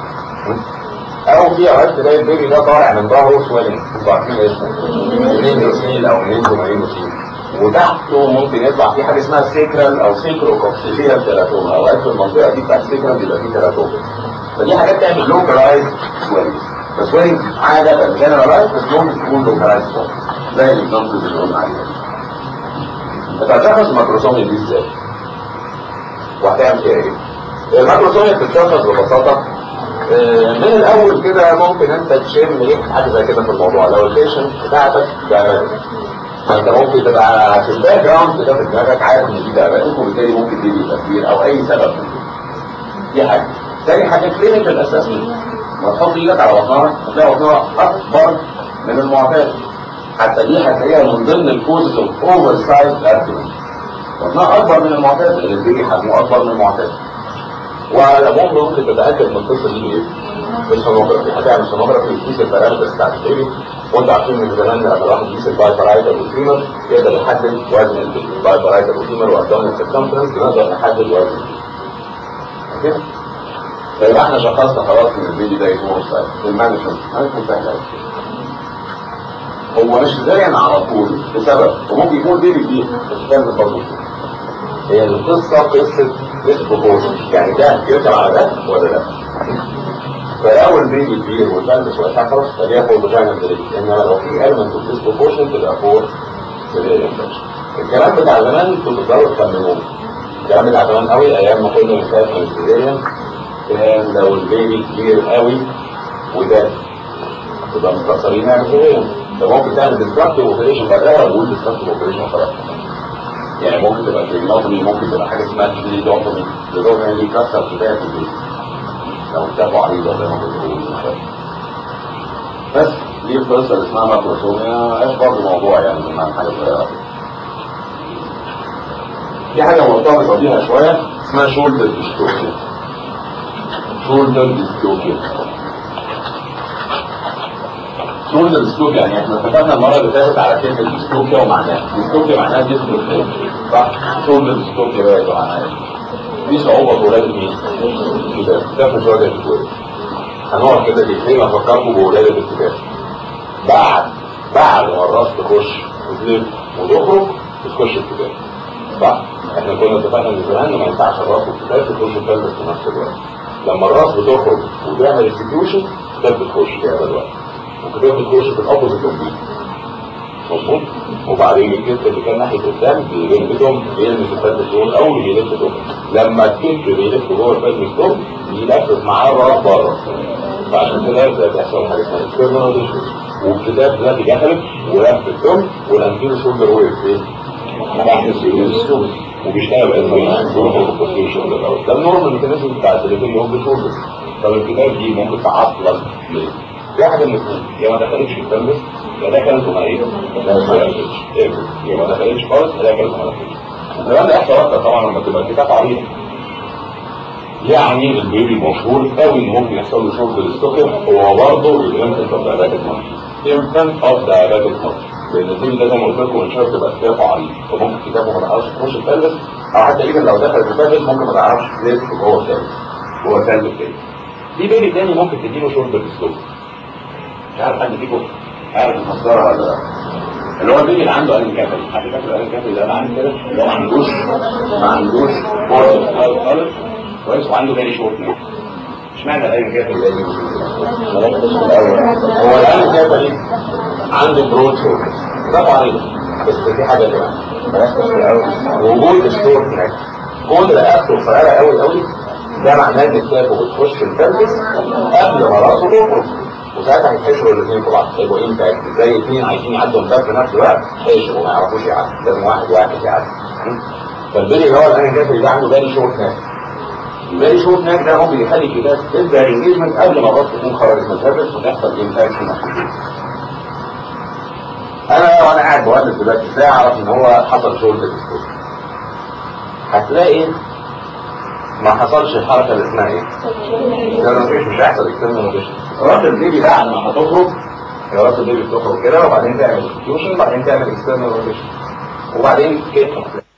او في اوقات تلاقي البيبي ده طالع من ظهره سويلنج انتوا عارفين اسمه مينيوسيل او مينيوسيل وتحته ممكن يطلع في حاجه اسمها سيكرال او سيكروكوكسيليال تيراتوما اوقات في المنطقه دي بتاعت السيكرال بيبقى فيه تيراتوما فدي حاجات تعمل لوكالايز سويلنج فسويلنج عاده جنرالايز بس ممكن تكون لوكالايز زي الاكزامبلز اللي قلنا عليها انت هتشخص الماكروسوميا دي ازاي؟ وهتعمل فيها ايه؟ الماكروسوميا بتتشخص ببساطه من الاول كده ممكن انت تشم ايه حاجه زي كده في الموضوع لو البيشنت بتاعتك دايابيتك فانت ممكن تبقى في الباك جراوند كده في دماغك عارف ان دي دايابيتك وبالتالي ممكن دي يبقى كبير او اي سبب دي حاجه تاني حاجه كلينيكال اسسمنت لما تحط ايدك على بطنها هتلاقي بطنها اكبر من المعتاد حتى دي هتلاقيها من ضمن الكوزز اوف اوفر سايز ابدومن بطنها اكبر من المعتاد لان البيبي حجمه اكبر من المعتاد وعلى العموم ممكن تتاكد من القصه دي بايه؟ بالسونوجرافي هتعمل سونوجرافي تقيس البارامترز بتاعت البيبي وانت عارفين من زمان لما الواحد يقيس البايبرايتال والفيمر يقدر يحدد وزن البيبي البايبرايتال والفيمر وابدومينال سيركمفرنس نقدر نحدد وزن البيبي فيبقى احنا شخصنا خلاص ان البيبي ده يكون سايز المانجمنت مانجمنت سهل هو مش زين على طول بسبب وممكن يكون بيبي كبير بس كان برضه هي القصة قصة ديسبروبورشن يعني ده يرجع على ده ولا لا فلو البيبي كبير والبلبس واسع خلاص فدي فور فاجينال ديليت انما لو في element of disproportion تبقى فور سيريال انفكشن الكلام بتاع زمان كنتوا تقدروا تكملوه الكلام بتاع زمان قوي ايام ما كنا بنخاف من السيريال كان لو البيبي كبير قوي وده تبقى مستخسرين يعني سيريال فممكن تعمل ديستركتيف اوبريشن بعدها ونقول ديستركتيف اوبريشن خلاص يعني ممكن تبقى كريماتومي ممكن تبقى حاجه اسمها كليدوتومي كليدوتومي اللي يكسر كفايه في البيت لو اتفقوا عليه ده زي ما كنت بقول بس دي القصه اللي اسمها ماكروسوميا ايش برضه موضوع يعني من حاجه صغيره في حاجه مرتبطه بيها شويه اسمها شولدر ديستوكيا شولدر ديستوكيا شولدر ديستوكيا يعني احنا اتفقنا المره اللي فاتت على كلمه ديستوكيا ومعناها ديستوكيا معناها جسم الخير صح شولدر ديستوكيا بقى يبقى معناها ايه دي صعوبه في ولاده مين؟ كده ده في ولاده الكويت هنقعد كده الاثنين افكركم بولاده الكتاب بعد بعد ما الراس تخش وتلف وتخرج بتخش الكتاب صح؟ احنا كنا اتفقنا من زمان ما ينفعش الراس والكتاب تخش الكلب في نفس الوقت لما الراس بتخرج وتعمل اكسكيوشن الكتاب بتخش في هذا الوقت والكتاب بتخش في الاوبوزيت اوف مظبوط وبعدين الكتف اللي كان ناحيه قدام بيلبسهم بيلبس الفد دول او بيلف دول لما الكتف بيلف جوه الفد دول بيلفف معاه الراس بره فعشان كده يبدا بيحصل حاجه اسمها اكسترنال والكتاب دلوقتي دخلت ولف الدم والانتيرو شولدر وقف فين؟ تحت السيوس وبيشتغل ده النورمال ميكانيزم بتاع التليفون اللي هو بشولدر طب الكتاب دي ممكن تعطل ليه؟ في حاجه من الاثنين يا ما دخلتش في التلبس يا دخلت وما ايه؟ ما دخلتش يا ما دخلتش خالص يا دخلت وما دخلتش الكلام ده يحصل اكتر طبعا لما تبقى الكتاب عريض يعني البيبي مشهور قوي ان ممكن يحصل له شرب السكر هو برضه الانفنت اوف دايابيتك ماركي انفنت اوف دايابيتك ماركي لان البيبي ده زي ما قلت لكم الشرب تبقى كتافه عريض فممكن كتافه ما تعرفش تخش الكلبس او حتى ايفن لو دخلت الكلبس ممكن ما تعرفش تلف جوه الكلبس جوه الكلب التاني في بيبي تاني ممكن تديله شرب السكر مش عارف حد فيكم عارف المسطره ولا لا اللي هو البيبي اللي عنده قلب كافي حد فاكر قلب كافي ده عامل كده اللي هو ما عندوش ما عندوش فورس خالص كويس وعنده بالي شورت نيك اشمعنى القلب كافي ده بلاش بس في الاول هو القلب كافي عنده برود شورت ده عليه بس في حاجه كمان بلاش بس في الاول وجود الشورت نيك كون رقبته صغيره قوي قوي ده معناه ان كتافه بتخش في الكلبس قبل ما راسه تخرج وساعتها هيتحشروا الاثنين في بعض هيبقوا امباكت زي اثنين عايزين يعدوا امباكت في نفس الوقت حشروا ما يعرفوش يعدوا لازم واحد واحد يعدي فالبيبي اللي هو الان جاي ده عنده بالي شورت ناك البالي شورت ناك ده ممكن يخلي الكتاب تبدا انجيجمنت قبل ما الراس تكون خرجت من الكتاب وتحصل امباكشن انا وانا قاعد بولد دلوقتي ازاي اعرف ان هو حصل شورت ديسكوز هتلاقي ما حصلش الحركه اللي اسمها ايه؟ ده مفيش مش هيحصل اكسترنال روتيشن راس البيبي بعد ما هتخرج هي راس البيبي بتخرج كده وبعدين تعمل اكستيوشن وبعدين تعمل اكسترنال روتيشن وبعدين كده